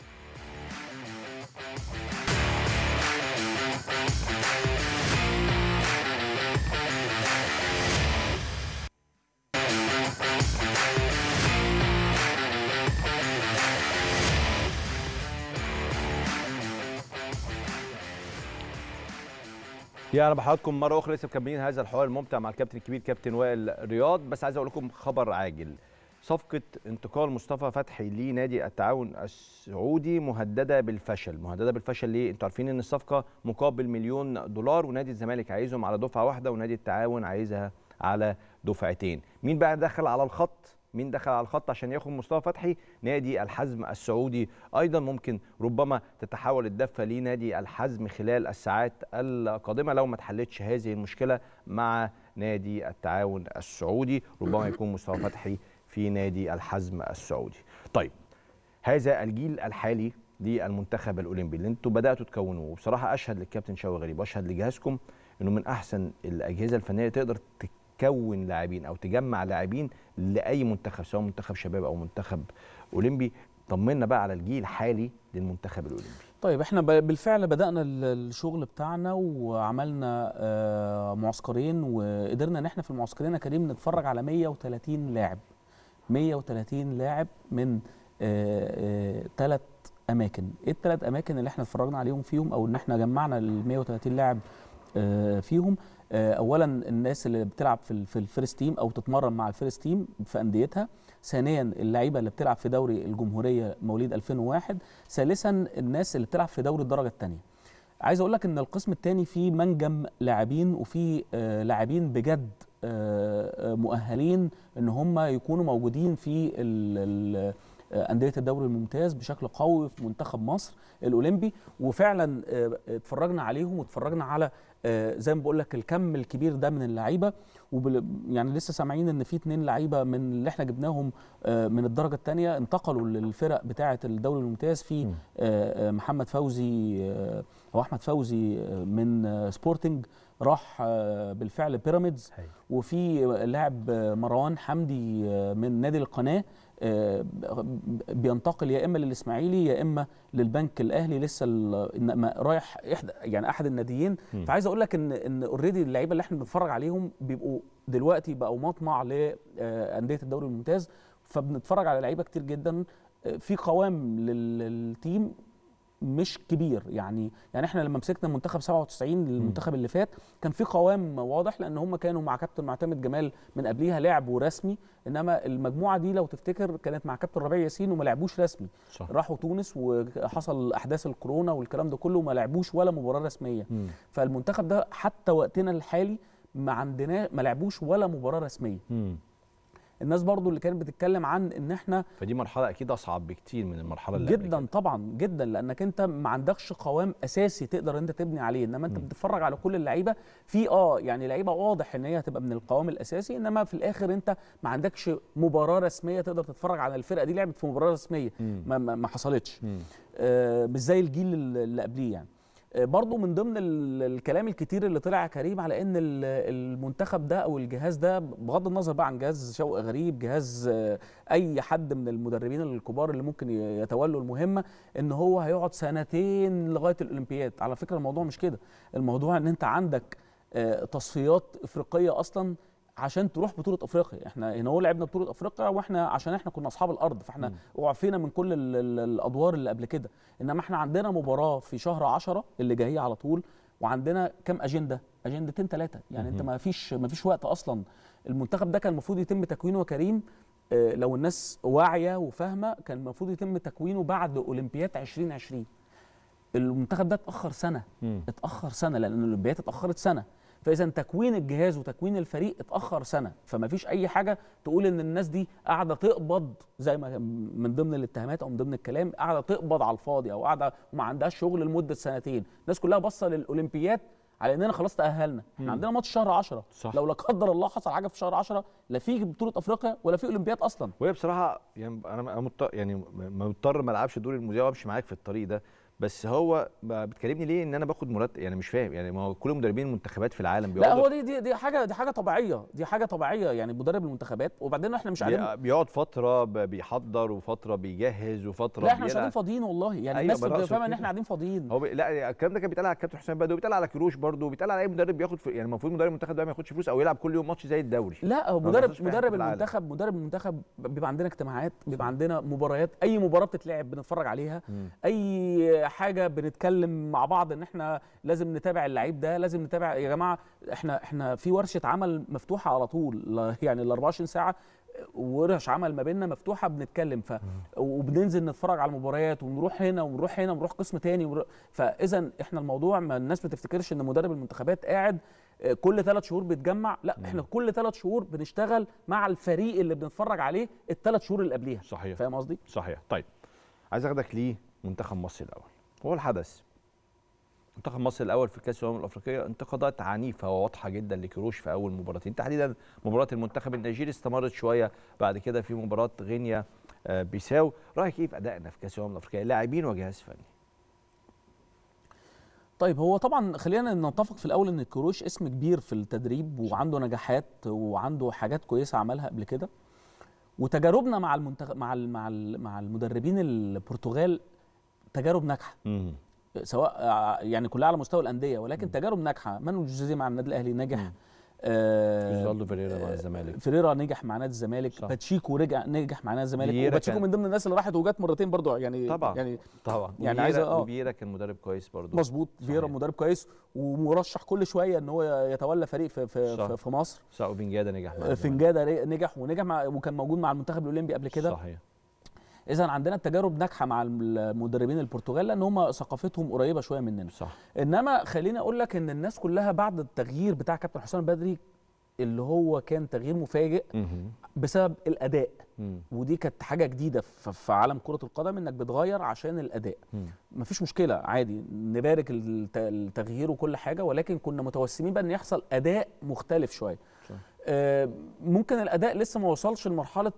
يا انا بحضراتكم مره اخرى لسه مكملين هذا الحوار الممتع مع الكابتن الكبير كابتن وائل رياض بس عايز اقول لكم خبر عاجل صفقه انتقال مصطفى فتحي لنادي التعاون السعودي مهدده بالفشل مهدده بالفشل ليه انتوا عارفين ان الصفقه مقابل مليون دولار ونادي الزمالك عايزهم على دفعه واحده ونادي التعاون عايزها على دفعتين مين بقى دخل على الخط مين دخل على الخط عشان ياخد مصطفى فتحي نادي الحزم السعودي ايضا ممكن ربما تتحول الدفه لنادي الحزم خلال الساعات القادمه لو ما اتحلتش هذه المشكله مع نادي التعاون السعودي ربما يكون مصطفى فتحي في نادي الحزم السعودي طيب هذا الجيل الحالي للمنتخب الاولمبي اللي انتوا بداتوا تكونوه وبصراحه اشهد للكابتن شوقي غريب واشهد لجهازكم انه من احسن الاجهزه الفنيه اللي تقدر تكون لاعبين او تجمع لاعبين لاي منتخب سواء منتخب شباب او منتخب اولمبي طمنا بقى على الجيل الحالي للمنتخب الاولمبي طيب احنا ب- بالفعل بدأنا ال- الشغل بتاعنا وعملنا آه، معسكرين وقدرنا ان احنا في المعسكرين يا كريم نتفرج على 130 لاعب 130 لاعب من ثلاث اماكن ايه الثلاث اماكن اللي احنا اتفرجنا عليهم فيهم او ان احنا جمعنا ال 130 لاعب آه، فيهم آه، اولا الناس اللي بتلعب في ال- في الفيرست تيم او تتمرن مع الفيرست تيم في انديتها ثانيا اللعيبه اللي بتلعب في دوري الجمهوريه مواليد 2001 ثالثا الناس اللي بتلعب في دوري الدرجه الثانيه عايز اقول لك ان القسم الثاني فيه منجم لاعبين وفيه آه، لاعبين بجد آه، آه، مؤهلين ان هم يكونوا موجودين في ال- ال- آه، انديه الدوري الممتاز بشكل قوي في منتخب مصر الاولمبي وفعلا آه، اتفرجنا عليهم واتفرجنا على آه، زي ما بقول لك الكم الكبير ده من اللعيبه وبال يعني لسه سامعين ان في اتنين لعيبه من اللي احنا جبناهم آه، من الدرجه الثانيه انتقلوا للفرق بتاعه الدوري الممتاز في مم. آه، آه، محمد فوزي آه، او احمد فوزي آه، من آه، سبورتنج راح آه، بالفعل بيراميدز هاي. وفي لاعب آه، مروان حمدي آه، من نادي القناه آه، بينتقل يا اما للاسماعيلي يا اما للبنك الاهلي لسه ال- إنما رايح إحدى يعني احد الناديين مم. فعايز اقول لك ان ان اوريدي اللعيبه اللي احنا بنتفرج عليهم بيبقوا دلوقتي بقوا مطمع لانديه الدوري الممتاز فبنتفرج على لعيبه كتير جدا آه، في قوام لل- للتيم مش كبير يعني يعني احنا لما مسكنا منتخب 97 المنتخب اللي فات كان في قوام واضح لان هم كانوا مع كابتن معتمد جمال من قبليها لعبوا رسمي انما المجموعه دي لو تفتكر كانت مع كابتن ربيع ياسين وما لعبوش رسمي صح راحوا تونس وحصل احداث الكورونا والكلام ده كله وما لعبوش ولا مباراه رسميه مم. فالمنتخب ده حتى وقتنا الحالي ما عندنا ما لعبوش ولا مباراه رسميه مم. الناس برضو اللي كانت بتتكلم عن ان احنا فدي مرحله اكيد اصعب بكتير من المرحله اللي قبل جدا كده. طبعا جدا لانك انت ما عندكش قوام اساسي تقدر انت تبني عليه انما انت مم. بتتفرج على كل اللعيبه في اه يعني لعيبه واضح ان هي هتبقى من القوام الاساسي انما في الاخر انت ما عندكش مباراه رسميه تقدر تتفرج على الفرقه دي لعبت في مباراه رسميه مم. ما, ما, ما حصلتش مم. آه، مش زي الجيل اللي اللي قبليه يعني آه، برضو من ضمن ال- الكلام الكتير اللي طلع يا كريم على ان ال- المنتخب ده او الجهاز ده بغض النظر بقى عن جهاز شوقي غريب جهاز آه، اي حد من المدربين الكبار اللي ممكن ي- يتولوا المهمه ان هو هيقعد سنتين لغايه الاولمبياد على فكره الموضوع مش كده الموضوع ان انت عندك آه، تصفيات افريقيه اصلا عشان تروح بطوله افريقيا احنا هنا هو لعبنا بطوله افريقيا واحنا عشان احنا كنا اصحاب الارض فاحنا وعفينا من كل ال- ال- الادوار اللي قبل كده انما احنا عندنا مباراه في شهر عشرة اللي جايه على طول وعندنا كام اجنده اجندتين ثلاثه يعني انت مهم. ما فيش ما فيش وقت اصلا المنتخب ده كان المفروض يتم تكوينه يا كريم آه، لو الناس واعيه وفاهمه كان المفروض يتم تكوينه بعد اولمبياد 2020 المنتخب ده اتاخر سنه مم. اتاخر سنه لان الاولمبياد اتاخرت سنه فاذا تكوين الجهاز وتكوين الفريق اتاخر سنه فما فيش اي حاجه تقول ان الناس دي قاعده تقبض زي ما من ضمن الاتهامات او من ضمن الكلام قاعده تقبض على الفاضي او قاعده وما عندهاش شغل لمده سنتين الناس كلها باصه للاولمبياد على اننا خلاص تاهلنا احنا مم. عندنا ماتش شهر 10 صح. لو لا قدر الله حصل حاجه في شهر 10 لا في بطوله افريقيا ولا في اولمبياد اصلا وهي بصراحه يعني انا أنا مضطر يعني م- مضطر ما العبش دور المذيع وامشي معاك في الطريق ده بس هو ب- بتكلمني ليه ان انا باخد مرتب يعني مش فاهم يعني ما هو كل مدربين المنتخبات في العالم لا بيقعدوا هو دي دي دي حاجه دي حاجه طبيعيه دي حاجه طبيعيه يعني مدرب المنتخبات وبعدين احنا مش قاعدين بي- بيقعد فتره ب- بيحضر وفتره بيجهز وفتره لا احنا مش قاعدين بيلعب. فاضيين والله يعني أيوة، الناس ما أنا بتبقى أقصد فاهمه ان كده. احنا قاعدين فاضيين هو بي... لا الكلام ده كان بيتقال على الكابتن حسام بدوي بيتقال على كروش برضه وبيتقال على اي مدرب بياخد في... يعني المفروض مدرب المنتخب ده ما ياخدش فلوس او يلعب كل يوم ماتش زي الدوري لا هو ما مدرب بيحصلش في أي حتة مدرب في العالم. المنتخب مدرب المنتخب بيبقى عندنا اجتماعات بيبقى عندنا مباريات اي مباراه بتتلعب بنتفرج عليها مم. اي حاجه بنتكلم مع بعض ان احنا لازم نتابع اللعيب ده لازم نتابع يا جماعه احنا احنا في ورشه عمل مفتوحه على طول لا- يعني ال 24 ساعه ورش عمل ما بيننا مفتوحه بنتكلم ف وبننزل نتفرج على المباريات ونروح هنا ونروح هنا ونروح قسم تاني ونروح فاذا احنا الموضوع ما الناس ما تفتكرش ان مدرب المنتخبات قاعد آه، كل ثلاث شهور بيتجمع لا احنا كل ثلاث شهور بنشتغل مع الفريق اللي بنتفرج عليه الثلاث شهور اللي قبليها صحيح فاهم قصدي صحيح طيب عايز اخدك ليه منتخب مصر الاول هو الحدث منتخب مصر الاول في كاس الامم الافريقيه انتقادات عنيفه وواضحه جدا لكروش في اول مباراتين تحديدا مباراه المنتخب النيجيري استمرت شويه بعد كده في مباراه غينيا آه، بيساو رايك ايه في ادائنا في كاس الامم الافريقيه لاعبين وجهاز فني طيب هو طبعا خلينا نتفق في الاول ان كروش اسم كبير في التدريب وعنده نجاحات وعنده حاجات كويسه عملها قبل كده وتجاربنا مع المنتخب مع ال مع ال مع المدربين البرتغال تجارب ناجحه سواء آه، يعني كلها على مستوى الانديه ولكن تجارب ناجحه مانو جوزيه مع النادي الاهلي نجح مم. آه جوزالدو فيريرا مع الزمالك فيريرا نجح مع نادي الزمالك صح. باتشيكو رجع نجح مع نادي الزمالك فييرا وباتشيكو كان- من ضمن الناس اللي راحت وجات مرتين برضو يعني طبعا. يعني طبعا يعني وفييرا- عايز- آه. وفييرا كان مدرب كويس برضه مظبوط فييرا صحيح. مدرب كويس ومرشح كل شويه ان هو يتولى فريق في في, صح. في, في مصر ساو فينجادا نجح مع الزمالك. فنجادا ري- نجح ونجح مع وكان موجود مع المنتخب الاولمبي قبل كده صحيح اذا عندنا التجارب ناجحه مع المدربين البرتغال لان هم ثقافتهم قريبه شويه مننا صح انما خليني اقول لك ان الناس كلها بعد التغيير بتاع كابتن حسام البدري اللي هو كان تغيير مفاجئ مهم. بسبب الاداء مم. ودي كانت حاجه جديده ف- في عالم كره القدم انك بتغير عشان الاداء مم. مفيش مشكله عادي نبارك الت- التغيير وكل حاجه ولكن كنا متوسمين بقى ان يحصل اداء مختلف شويه صح. آه، ممكن الاداء لسه ما وصلش لمرحله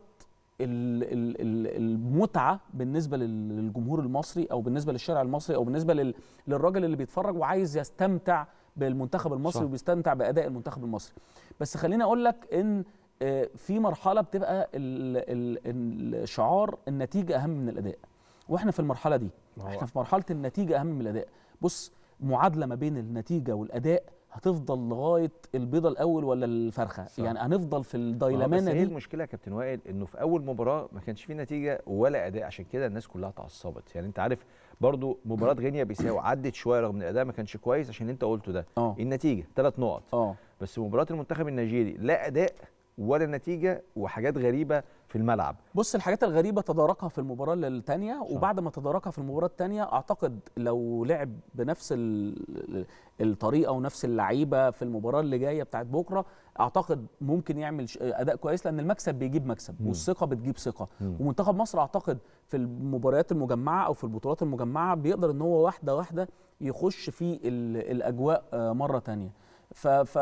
ال- ال- ال- المتعه بالنسبه لل- للجمهور المصري او بالنسبه للشارع المصري او بالنسبه لل- للراجل اللي بيتفرج وعايز يستمتع بالمنتخب المصري صح. وبيستمتع باداء المنتخب المصري بس خليني اقول لك ان آه، في مرحله بتبقى ال- ال- الشعار النتيجه اهم من الاداء واحنا في المرحله دي ما هو- احنا في مرحله النتيجه اهم من الاداء بص معادله ما بين النتيجه والاداء هتفضل لغايه البيضه الاول ولا الفرخه صح. يعني هنفضل في ما هو بس الديلمانه هي دي المشكله يا كابتن وائل انه في اول مباراه ما كانش في نتيجه ولا اداء عشان كده الناس كلها اتعصبت يعني انت عارف برضو مباراه غينيا بيساو عدت شويه رغم ان الاداء ما كانش كويس عشان اللي انت قلته ده اه النتيجه ثلاث نقط اه بس مباراه المنتخب النيجيري لا اداء ولا نتيجه وحاجات غريبه في الملعب بص الحاجات الغريبه تداركها في المباراه الثانيه وبعد ما تداركها في المباراه الثانيه اعتقد لو لعب بنفس ال- الطريقه ونفس اللعيبه في المباراه اللي جايه بتاعت بكره اعتقد ممكن يعمل ش- اداء كويس لان المكسب بيجيب مكسب مم. والثقه بتجيب ثقه مم. ومنتخب مصر اعتقد في المباريات المجمعه او في البطولات المجمعه بيقدر ان هو واحده واحده يخش في ال- الاجواء آه، مره تانية ف, ف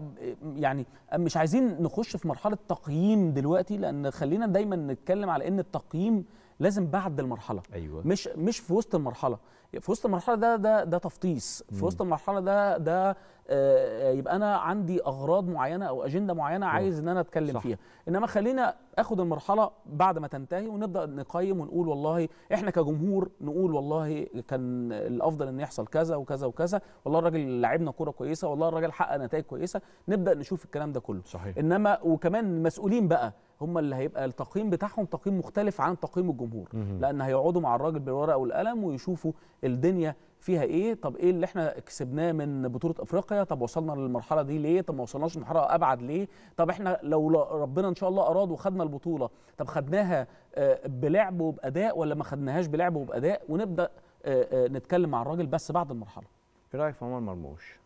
يعني مش عايزين نخش في مرحله تقييم دلوقتي لان خلينا دايما نتكلم على ان التقييم لازم بعد المرحله ايوه مش مش في وسط المرحله في وسط المرحله ده ده ده تفطيس في وسط المرحله ده ده آه، يبقى انا عندي اغراض معينه او اجنده معينه عايز ان انا اتكلم صح. فيها انما خلينا اخد المرحله بعد ما تنتهي ونبدا نقيم ونقول والله احنا كجمهور نقول والله كان الافضل ان يحصل كذا وكذا وكذا والله الراجل لعبنا كوره كويسه والله الراجل حقق نتائج كويسه نبدا نشوف الكلام ده كله صحيح انما وكمان المسؤولين بقى هم اللي هيبقى التقييم بتاعهم تقييم مختلف عن تقييم الجمهور مهم. لان هيقعدوا مع الراجل بالورقه والقلم ويشوفوا الدنيا فيها ايه طب ايه اللي احنا كسبناه من بطوله افريقيا طب وصلنا للمرحله دي ليه طب ما وصلناش لمرحله ابعد ليه طب احنا لو ل- ربنا ان شاء الله اراد وخدنا البطوله طب خدناها آه، بلعب وباداء ولا ما خدناهاش بلعب وباداء ونبدا آه، آه، نتكلم مع الراجل بس بعد المرحله ايه رايك في عمر مرموش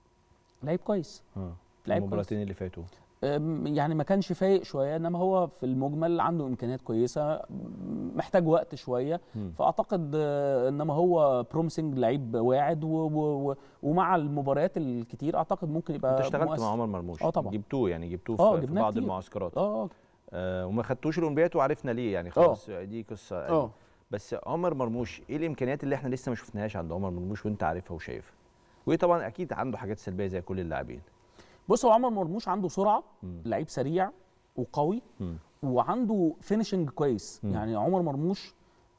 لعيب كويس اه لعيب المباراتين اللي فاتوا أم، يعني ما كانش فايق شويه انما هو في المجمل عنده امكانيات كويسه م، محتاج وقت شويه مم. فاعتقد آه، انما هو بروميسنج لعيب واعد و و و ومع المباريات الكتير اعتقد ممكن يبقى انت اشتغلت مؤثر. مع عمر مرموش آه طبعا. جبتوه يعني جبتوه آه، في, في جبناه بعض كتير. المعسكرات اه آه وما خدتوش الاولمبياد وعرفنا ليه يعني خلاص دي قصه اه بس عمر مرموش ايه الامكانيات اللي احنا لسه ما شفناهاش عند عمر مرموش وانت عارفها وشايفها وايه طبعا اكيد عنده حاجات سلبيه زي كل اللاعبين بص هو عمر مرموش عنده سرعه مم. لعيب سريع وقوي مم. وعنده فينيشنج كويس مم. يعني عمر مرموش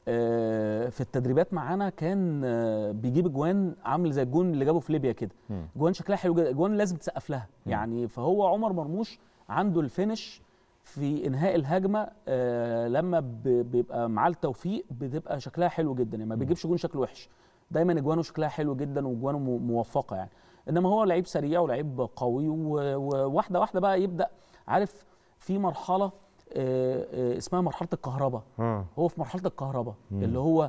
آه، في التدريبات معانا كان آه، بيجيب اجوان عامل زي الجون اللي جابه في ليبيا كده مم. جوان شكلها حلو جدا جوان لازم تسقف لها مم. يعني فهو عمر مرموش عنده الفينش في انهاء الهجمه آه لما ب- بيبقى معاه التوفيق بتبقى شكلها حلو جدا يعني ما بيجيبش جون شكله وحش دايما اجوانه شكلها حلو جدا واجوانه مو- موفقه يعني انما هو لعيب سريع ولعيب قوي و- وواحده واحده بقى يبدا عارف في مرحله آه آه اسمها مرحله الكهرباء اه هو في مرحله الكهرباء مم. اللي هو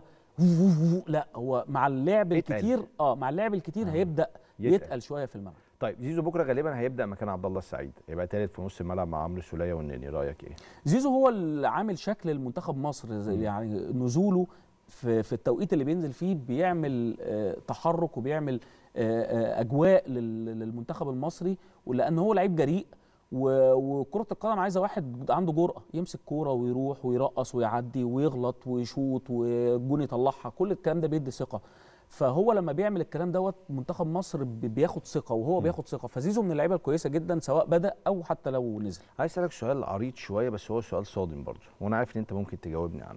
لا هو مع اللعب يتقل. الكتير اه مع اللعب الكتير آه. هيبدا يتقل. يتقل شويه في الملعب طيب زيزو بكره غالبا هيبدا مكان عبد الله السعيد يبقى ثالث في نص الملعب مع عمرو السوليه والنني رايك ايه زيزو هو اللي عامل شكل المنتخب مصر زي مم. يعني نزوله في, في التوقيت اللي بينزل فيه بيعمل آه، تحرك وبيعمل آه، آه، اجواء لل- للمنتخب المصري ولان هو لعيب جريء و- وكرة القدم عايزة واحد عنده جرأة يمسك كورة ويروح ويرقص ويعدي ويغلط ويشوط والجون يطلعها كل الكلام ده بيدي ثقة فهو لما بيعمل الكلام دوت منتخب مصر بي- بياخد ثقة وهو بياخد ثقة فزيزو من اللعيبة الكويسة جدا سواء بدأ أو حتى لو نزل عايز اسالك سؤال عريض شويه بس هو سؤال صادم برضه وانا عارف ان انت ممكن تجاوبني عنه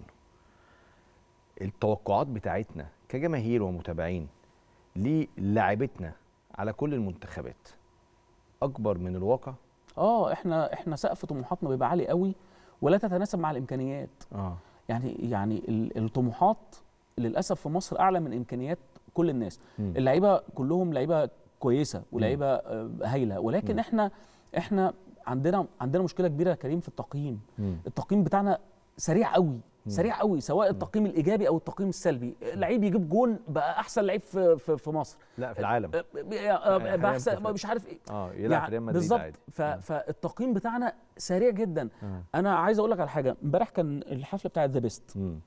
التوقعات بتاعتنا كجماهير ومتابعين للاعبتنا على كل المنتخبات اكبر من الواقع اه احنا احنا سقف طموحاتنا بيبقى عالي قوي ولا تتناسب مع الامكانيات اه يعني يعني ال- الطموحات للاسف في مصر اعلى من امكانيات كل الناس مم. اللعيبه كلهم لعيبه كويسه ولعيبه آه، هايله ولكن مم. احنا احنا عندنا عندنا مشكله كبيره يا كريم في التقييم مم. التقييم بتاعنا سريع قوي سريع قوي سواء التقييم الايجابي او التقييم السلبي لعيب يجيب جون بقى احسن لعيب في في, في مصر لا في العالم آه، آه، حالياً بقى احسن في- مش عارف ايه اه يلعب في ريال مدريد بالظبط عادي ف... فالتقييم بتاعنا سريع جدا آه. انا عايز اقول لك على حاجه امبارح كان الحفله بتاعت ذا بيست مم.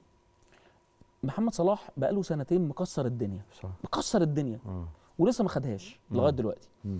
محمد صلاح بقاله سنتين مكسر الدنيا صح مكسر الدنيا اه ولسه ما خدهاش لغايه دلوقتي مم.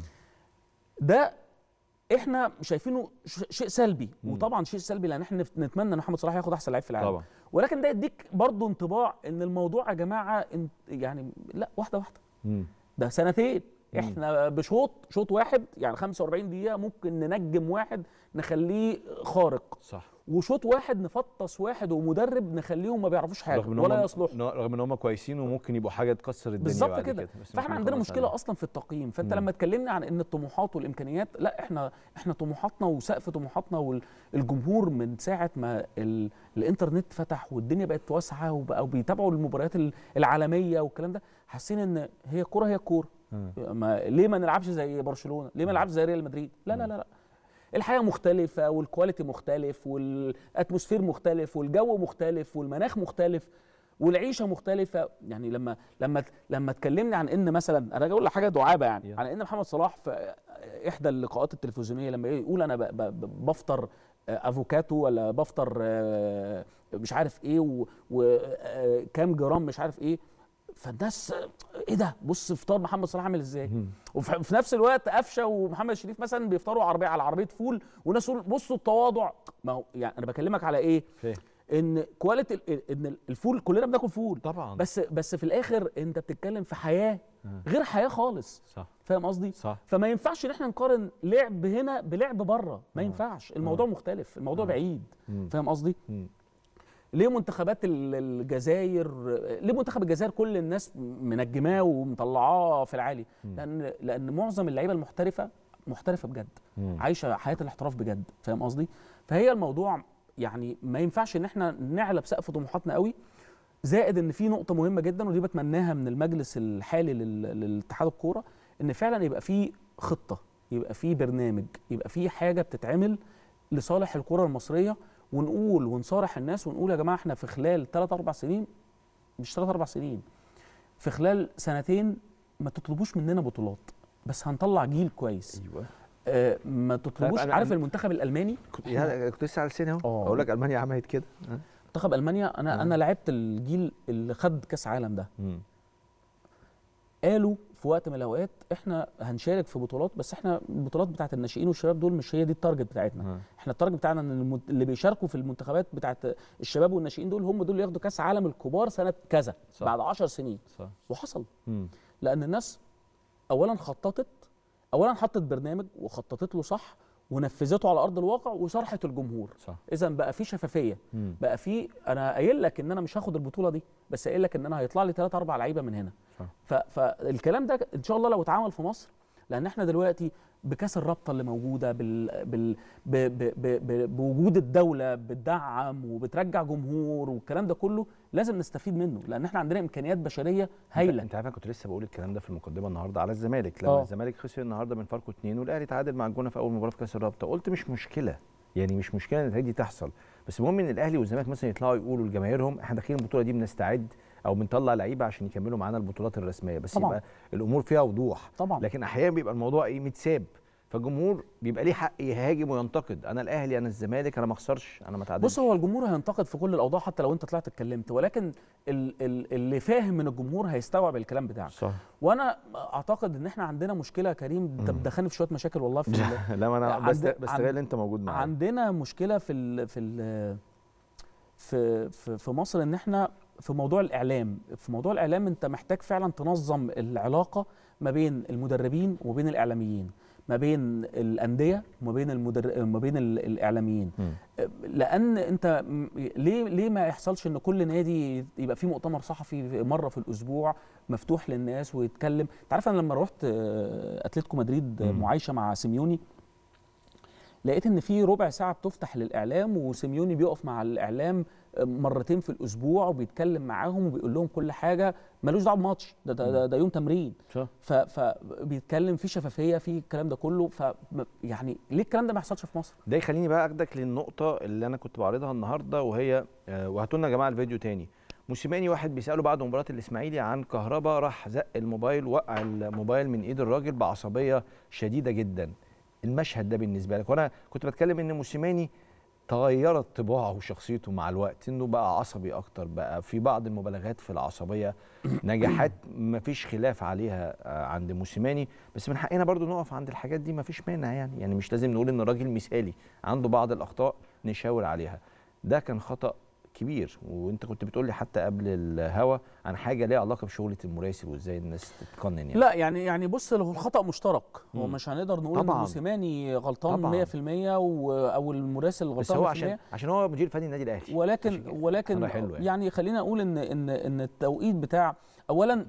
ده احنا شايفينه ش- شيء سلبي مم. وطبعا شيء سلبي لان احنا نف- نتمنى ان محمد صلاح ياخد احسن لعيب في العالم طبعا ولكن ده يديك برضه انطباع ان الموضوع يا جماعه انت يعني لا واحده واحده مم. ده سنتين مم. احنا بشوط شوط واحد يعني 45 دقيقه ممكن ننجم واحد نخليه خارق صح وشوط واحد نفطس واحد ومدرب نخليهم ما بيعرفوش حاجه رغم ان ولا هم يصلحوا رغم ان هم كويسين وممكن يبقوا حاجه تكسر الدنيا بالظبط بعد كده بس مش فاحنا عندنا بنخلص مشكله عليها. اصلا في التقييم فانت مم. لما اتكلمنا عن ان الطموحات والامكانيات لا احنا احنا طموحاتنا وسقف طموحاتنا والجمهور من ساعه ما ال... الانترنت فتح والدنيا بقت واسعه وبقوا بيتابعوا المباريات ال- العالميه والكلام ده حاسين ان هي الكوره هي الكوره مم. ما ليه ما نلعبش زي برشلونه ليه ما نلعبش زي ريال مدريد لا لا لا لا الحياه مختلفه والكواليتي مختلف والاتموسفير مختلف والجو مختلف والمناخ مختلف والعيشه مختلفه يعني لما لما لما اتكلمنا عن ان مثلا انا اقول لك حاجه دعابه يعني يلا. عن ان محمد صلاح في احدى اللقاءات التلفزيونيه لما يقول انا ب- ب- ب- بفطر افوكاتو ولا بفطر آه، مش عارف ايه وكام جرام مش عارف ايه فالناس ايه ده بص فطار محمد صلاح عامل ازاي مم. وفي في نفس الوقت قفشه ومحمد شريف مثلا بيفطروا عربيه على عربيه فول وناس تقول بصوا التواضع ما هو يعني انا بكلمك على ايه فاهم ان كواليتي ال- ان الفول كلنا بناكل فول طبعا بس بس في الاخر انت بتتكلم في حياه آه. غير حياه خالص صح فاهم قصدي صح فما ينفعش ان احنا نقارن لعب هنا بلعب بره ما آه. ينفعش الموضوع آه. مختلف الموضوع آه. بعيد مم. فاهم قصدي مم. ليه منتخبات ال- الجزائر ليه منتخب الجزائر كل الناس منجماه ومطلعاه في العالي مم. لان لان معظم اللعيبه المحترفه محترفه بجد مم. عايشه حياه الاحتراف بجد فاهم قصدي فهي الموضوع يعني ما ينفعش ان احنا نعلى بسقف طموحاتنا قوي زائد ان في نقطه مهمه جدا ودي بتمناها من المجلس الحالي لل- للاتحاد الكوره ان فعلا يبقى في خطه يبقى في برنامج يبقى في حاجه بتتعمل لصالح الكره المصريه ونقول ونصارح الناس ونقول يا جماعه احنا في خلال 3 4 سنين مش 3 4 سنين في خلال سنتين ما تطلبوش مننا بطولات بس هنطلع جيل كويس ايوه آه ما تطلبوش أنا- عارف أنا- المنتخب الالماني كنت يا- كنت لسه على لساني اهو آه. اقول لك المانيا عملت كده آه. منتخب المانيا انا آه. انا لعبت الجيل اللي خد كاس عالم ده مم. قالوا في وقت من الاوقات احنا هنشارك في بطولات بس احنا البطولات بتاعت الناشئين والشباب دول مش هي دي التارجت بتاعتنا آه. احنا التارجت بتاعنا ان المن- اللي بيشاركوا في المنتخبات بتاعت الشباب والناشئين دول هم دول اللي ياخدوا كاس عالم الكبار سنه كذا صح. بعد 10 سنين صح وحصل مم. لان الناس اولا خططت اولا حطت برنامج وخططت له صح ونفذته على ارض الواقع وصرحت الجمهور صح اذا بقى في شفافيه مم. بقى في انا قايل لك ان انا مش هاخد البطوله دي بس قايل لك ان انا هيطلع لي ثلاث اربع لعيبه من هنا صح. ف... فالكلام ده ان شاء الله لو اتعمل في مصر لان احنا دلوقتي بكاس الرابطه اللي موجوده بال... بال... ب... ب... ب... ب... بوجود الدوله بتدعم وبترجع جمهور والكلام ده كله لازم نستفيد منه لان احنا عندنا امكانيات بشريه انت, هايله انت عارف انا كنت لسه بقول الكلام ده في المقدمه النهارده على الزمالك لما آه. الزمالك خسر النهارده من فاركو 2 والاهلي تعادل مع الجونه في اول مباراه في كاس الرابطه قلت مش مشكله يعني مش مشكله ان النتائج دي تحصل بس المهم ان الاهلي والزمالك مثلا يطلعوا يقولوا لجماهيرهم احنا داخلين البطوله دي بنستعد او بنطلع لعيبه عشان يكملوا معانا البطولات الرسميه بس طبعاً. يبقى الامور فيها وضوح طبعا لكن احيانا بيبقى الموضوع ايه متساب فالجمهور بيبقى ليه حق يهاجم وينتقد انا الاهلي انا الزمالك انا ما اخسرش انا ما اتعادلش بص هو الجمهور هينتقد في كل الاوضاع حتى لو انت طلعت اتكلمت ولكن ال... ال... اللي فاهم من الجمهور هيستوعب الكلام بتاعك صح وانا اعتقد ان احنا عندنا مشكله يا كريم انت مم. بتدخلني في شويه مشاكل والله في ال- لا ما انا عند- بس عند- بستغل انت موجود معايا عندنا مشكله في ال في ال في في في مصر ان احنا في موضوع الاعلام في موضوع الاعلام انت محتاج فعلا تنظم العلاقه ما بين المدربين وما بين الاعلاميين ما بين الانديه وما بين المدر... ما بين ال- الاعلاميين مم. لان انت م- ليه ليه ما يحصلش ان كل نادي يبقى فيه مؤتمر صحفي مره في الاسبوع مفتوح للناس ويتكلم انت عارف انا لما رحت آه، اتلتيكو مدريد آه، مم. معايشه مع سيميوني لقيت ان في ربع ساعه بتفتح للاعلام وسيميوني بيقف مع الاعلام مرتين في الاسبوع وبيتكلم معاهم وبيقول لهم كل حاجه ملوش دعوه بماتش ده, ده, ده, ده يوم تمرين صح. ف- فبيتكلم في شفافيه في الكلام ده كله ف يعني ليه الكلام ده ما يحصلش في مصر ده يخليني بقى اخدك للنقطه اللي انا كنت بعرضها النهارده وهي آه، وهاتوا لنا يا جماعه الفيديو تاني موسيماني واحد بيساله بعد مباراه الاسماعيلي عن كهربا راح زق الموبايل وقع الموبايل من ايد الراجل بعصبيه شديده جدا المشهد ده بالنسبه لك وانا كنت بتكلم ان موسيماني تغيرت طباعه وشخصيته مع الوقت انه بقى عصبي اكتر بقى في بعض المبالغات في العصبيه نجاحات مفيش خلاف عليها آه، عند موسيماني بس من حقنا برضو نقف عند الحاجات دي مفيش مانع يعني يعني مش لازم نقول ان الراجل مثالي عنده بعض الاخطاء نشاور عليها ده كان خطا كبير وانت كنت بتقول لي حتى قبل الهوا عن حاجه ليها علاقه بشغله المراسل وازاي الناس تتقنن يعني لا يعني يعني بص هو الخطا مشترك هو مم. مش هنقدر نقول ان طبعاً. موسيماني غلطان طبعاً. 100% و- او المراسل بس غلطان هو 100% عشان عشان هو مدير فني النادي الاهلي عشان ولكن كده. ولكن أمرها حلو يعني. يعني خلينا اقول ان ان ان التوقيت بتاع اولا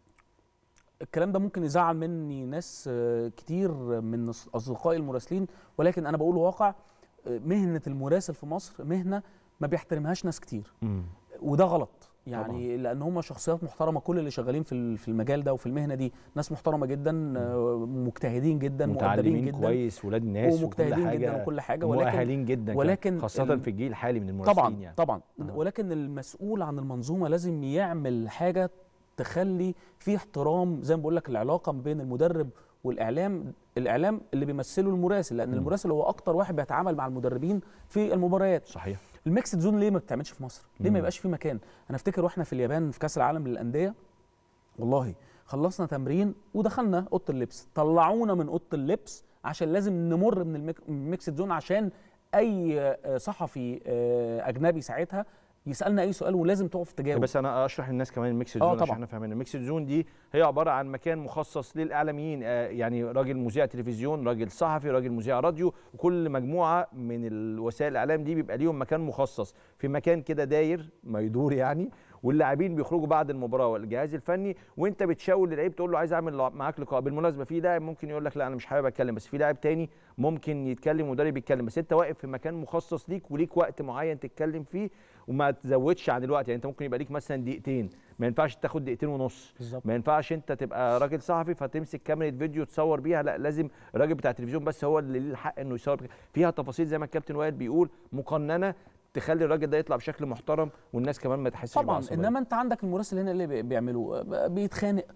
الكلام ده ممكن يزعل مني ناس آه، كتير من أص- اصدقائي المراسلين ولكن انا بقول واقع آه، مهنه المراسل في مصر مهنه ما بيحترمهاش ناس كتير مم. وده غلط يعني لان هم شخصيات محترمه كل اللي شغالين في ال- في المجال ده وفي المهنه دي ناس محترمه جدا آه، مجتهدين جدا مؤدبين متعلمين جدا كويس ولاد ناس ومجتهدين وكل حاجه جدا وكل حاجه ولكن مؤهلين جدا ولكن ولكن خاصه ال- في الجيل الحالي من المراسلين طبعا يعني طبعا آه. ولكن المسؤول عن المنظومه لازم يعمل حاجه تخلي في احترام زي ما بقول لك العلاقه ما بين المدرب والاعلام الاعلام اللي بيمثله المراسل لان مم. المراسل هو اكتر واحد بيتعامل مع المدربين في المباريات صحيح الميكسد زون ليه ما بتتعملش في مصر ليه مم. ما يبقاش في مكان انا افتكر واحنا في اليابان في كاس العالم للانديه والله خلصنا تمرين ودخلنا اوضه اللبس طلعونا من اوضه اللبس عشان لازم نمر من الميك- من الميكسد زون عشان اي آه، صحفي آه، اجنبي ساعتها يسالنا اي سؤال ولازم تقف تجاوب بس انا اشرح للناس كمان الميكس آه زون عشان طبعاً. احنا فاهمين الميكس زون دي هي عباره عن مكان مخصص للاعلاميين آه، يعني راجل مذيع تلفزيون راجل صحفي راجل مذيع راديو وكل مجموعه من الوسائل الاعلام دي بيبقى ليهم مكان مخصص في مكان كده داير ما يدور يعني واللاعبين بيخرجوا بعد المباراه والجهاز الفني وانت بتشاور للعيب تقول له عايز اعمل لع- معاك لقاء بالمناسبه في لاعب ممكن يقول لك لا انا مش حابب اتكلم بس في لاعب تاني ممكن يتكلم مدرب يتكلم بس انت واقف في مكان مخصص ليك وليك وقت معين تتكلم فيه وما تزودش عن الوقت يعني انت ممكن يبقى ليك مثلا دقيقتين ما ينفعش تاخد دقيقتين ونص بالظبط ما ينفعش انت تبقى راجل صحفي فتمسك كاميرا فيديو تصور بيها لا لازم الراجل بتاع التلفزيون بس هو اللي ليه الحق انه يصور فيها تفاصيل زي ما الكابتن وائل بيقول مقننه تخلي الراجل ده يطلع بشكل محترم والناس كمان ما تحسش طبعا بعصبية. انما انت عندك المراسل هنا اللي بي- بيعملوا آه، بيتخانق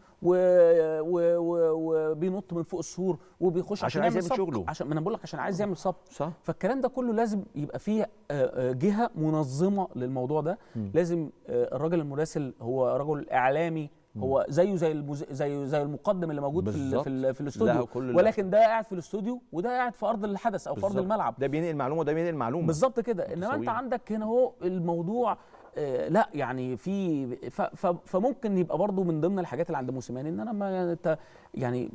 و- و- و- وبينط من فوق السور وبيخش عشان عشان, عايز يعمل يعمل سبق. شغله. عشان ما انا بقول لك عشان عايز يعمل سبق صح فالكلام ده كله لازم يبقى فيه آه، آه، جهه منظمه للموضوع ده مم. لازم آه، الراجل المراسل هو رجل اعلامي هو زيه زي المز... زي زي المقدم اللي موجود في ال... بالظبط. في, ال... في لا، الاستوديو كل ولكن ده قاعد في الاستوديو وده قاعد في ارض الحدث او في ارض بالظبط. الملعب ده بينقل معلومه وده بينقل معلومه بالظبط كده انما انت متساويين. عندك هنا هو الموضوع آه لا يعني في ف ف فممكن يبقى برضو من ضمن الحاجات اللي عند موسيماني ان انا ما انت يعني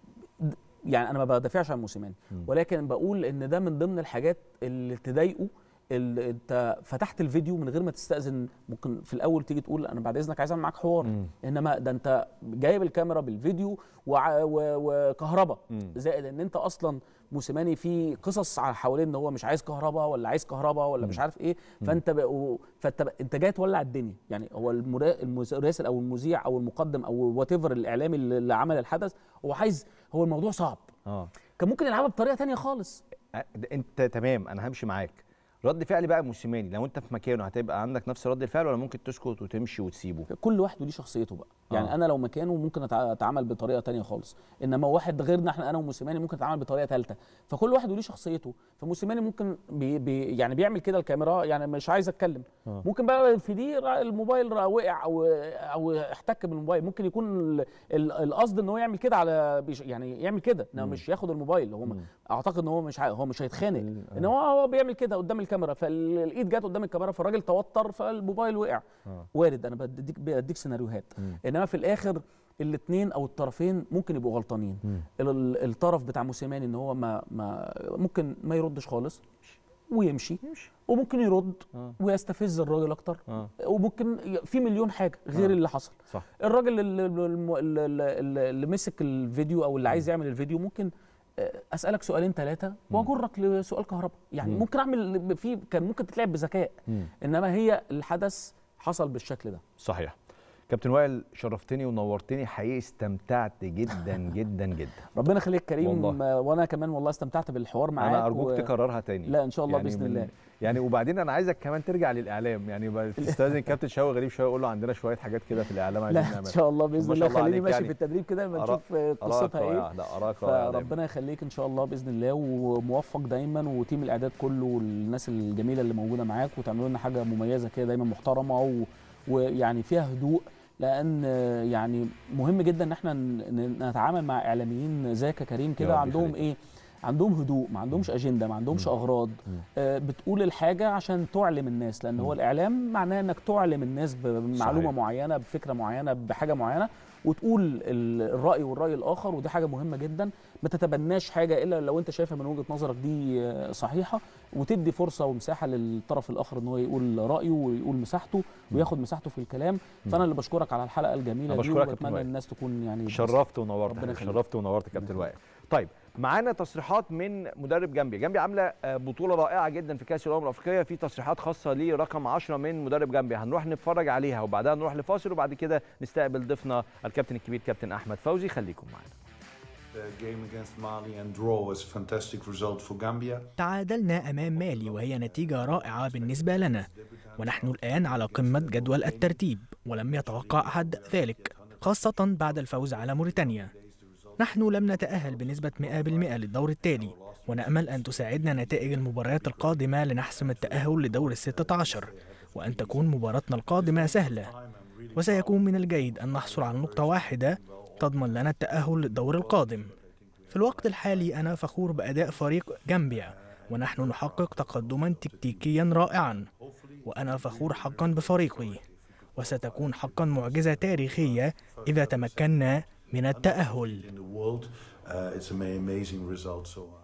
يعني انا ما بدافعش عن موسيماني مم. ولكن بقول ان ده من ضمن الحاجات اللي تضايقه اللي انت فتحت الفيديو من غير ما تستاذن ممكن في الاول تيجي تقول انا بعد اذنك عايز اعمل معاك حوار مم. انما ده انت جايب الكاميرا بالفيديو وع- و- وكهرباء مم. زائد ان انت اصلا موسيماني في قصص ع- حوالين ان هو مش عايز كهرباء ولا عايز كهرباء ولا مش عارف ايه فانت ب... و- فانت ب... انت جاي تولع الدنيا يعني هو المرا... المراسل او المذيع او المقدم او وات ايفر الاعلامي اللي اللي عمل الحدث هو عايز هو الموضوع صعب اه كان ممكن يلعبها بطريقه تانية خالص أ- ده انت تمام انا همشي معاك رد فعل بقى موسيماني لو انت في مكانه هتبقى عندك نفس رد الفعل ولا ممكن تسكت وتمشي وتسيبه كل واحد وليه شخصيته بقى يعني آه. انا لو مكانه ممكن أتع- اتعامل بطريقه تانية خالص انما واحد غيرنا احنا انا وموسيماني ممكن اتعامل بطريقه ثالثه فكل واحد وليه شخصيته فموسيماني ممكن بي بي يعني بيعمل كده الكاميرا يعني مش عايز اتكلم آه. ممكن بقى في دي را- الموبايل را- وقع او او احتك بالموبايل ممكن يكون ال- ال- القصد ان هو يعمل كده على بيش- يعني يعمل كده انما مش ياخد الموبايل هو م- مم. اعتقد ان هو مش عا- هو مش هيتخانق ال- ان هو هو بيعمل كده قدام الكاميرا فالايد جت قدام الكاميرا فالراجل توتر فالموبايل وقع آه. وارد انا بديك بديك سيناريوهات مم. انما في الاخر الاثنين او الطرفين ممكن يبقوا غلطانين مم. ال- ال- الطرف بتاع موسيماني ان هو ما ما ممكن ما يردش خالص ويمشي يمشي. وممكن يرد اه ويستفز الراجل اكتر اه وممكن ي- في مليون حاجه غير آه. اللي حصل صح الراجل اللي, اللي, اللي, اللي مسك الفيديو او اللي عايز يعمل الفيديو ممكن آه، اسالك سؤالين ثلاثه واجرك لسؤال كهرباء يعني مم. ممكن اعمل في كان ممكن تتلعب بذكاء مم. انما هي الحدث حصل بالشكل ده صحيح كابتن وائل شرفتني ونورتني حقيقي استمتعت جدا جدا جدا ربنا يخليك كريم والله. آه، وانا كمان والله استمتعت بالحوار معاك انا ارجوك و- تكررها تاني لا ان شاء الله يعني باذن من- الله يعني وبعدين انا عايزك كمان ترجع للاعلام يعني بقى تستاذن كابتن شوقي غريب شويه يقول له عندنا شويه حاجات كده في الاعلام عايزين لا ان نعملها شاء الله باذن ما الله شاء الله خليني عليك ماشي يعني. في التدريب كده لما أراك- نشوف آه، أراك قصتها ايه رائع، لا اراك رائع دايماً. فربنا يخليك ان شاء الله باذن الله وموفق دايما وتيم الاعداد كله والناس الجميله اللي موجوده معاك وتعملوا لنا حاجه مميزه كده دايما محترمه و... ويعني فيها هدوء لان آه، يعني مهم جدا ان احنا ن- ن- نتعامل مع اعلاميين زي كريم كده رب عندهم يخليك. ايه عندهم هدوء ما عندهمش اجنده ما عندهمش مم. اغراض مم. آه، بتقول الحاجه عشان تعلم الناس لان هو مم. الاعلام معناه انك تعلم الناس بمعلومه صحيح. معينه بفكره معينه بحاجه معينه وتقول ال- الراي والراي الاخر ودي حاجه مهمه جدا ما تتبناش حاجه الا لو انت شايفها من وجهه نظرك دي آه، صحيحه وتدي فرصه ومساحه للطرف الاخر ان هو يقول رايه ويقول مساحته وياخد مساحته في الكلام فانا اللي بشكرك على الحلقه الجميله أنا دي بشكرك يا كابتن وبتمنى وائل. الناس تكون يعني شرفت ونورت ربنا حبيبي، يخليك. شرفت ونورت يا كابتن وائل طيب معانا تصريحات من مدرب جامبيا جامبيا عامله آه، بطوله رائعه جدا في كاس الامم الافريقيه في تصريحات خاصه ليه رقم 10 من مدرب جامبيا هنروح نتفرج عليها وبعدها نروح لفاصل وبعد كده نستقبل ضيفنا الكابتن الكبير كابتن احمد فوزي خليكم معانا The game against Mali and draw was a fantastic result for Gambia. تعادلنا أمام مالي وهي نتيجة رائعة بالنسبة لنا ونحن الآن على قمة جدول الترتيب ولم يتوقع أحد ذلك خاصة بعد الفوز على موريتانيا نحن لم نتأهل بنسبة 100% للدور التالي ونأمل أن تساعدنا نتائج المباريات القادمة لنحسم التأهل لدور الستة عشر وأن تكون مباراتنا القادمة سهلة وسيكون من الجيد أن نحصل على نقطة واحدة تضمن لنا التأهل للدور القادم في الوقت الحالي أنا فخور بأداء فريق جامبيا ونحن نحقق تقدما تكتيكيا رائعا وأنا فخور حقا بفريقي وستكون حقا معجزة تاريخية إذا تمكنا من التأهل In the world, uh, it's an amazing result. So. uh,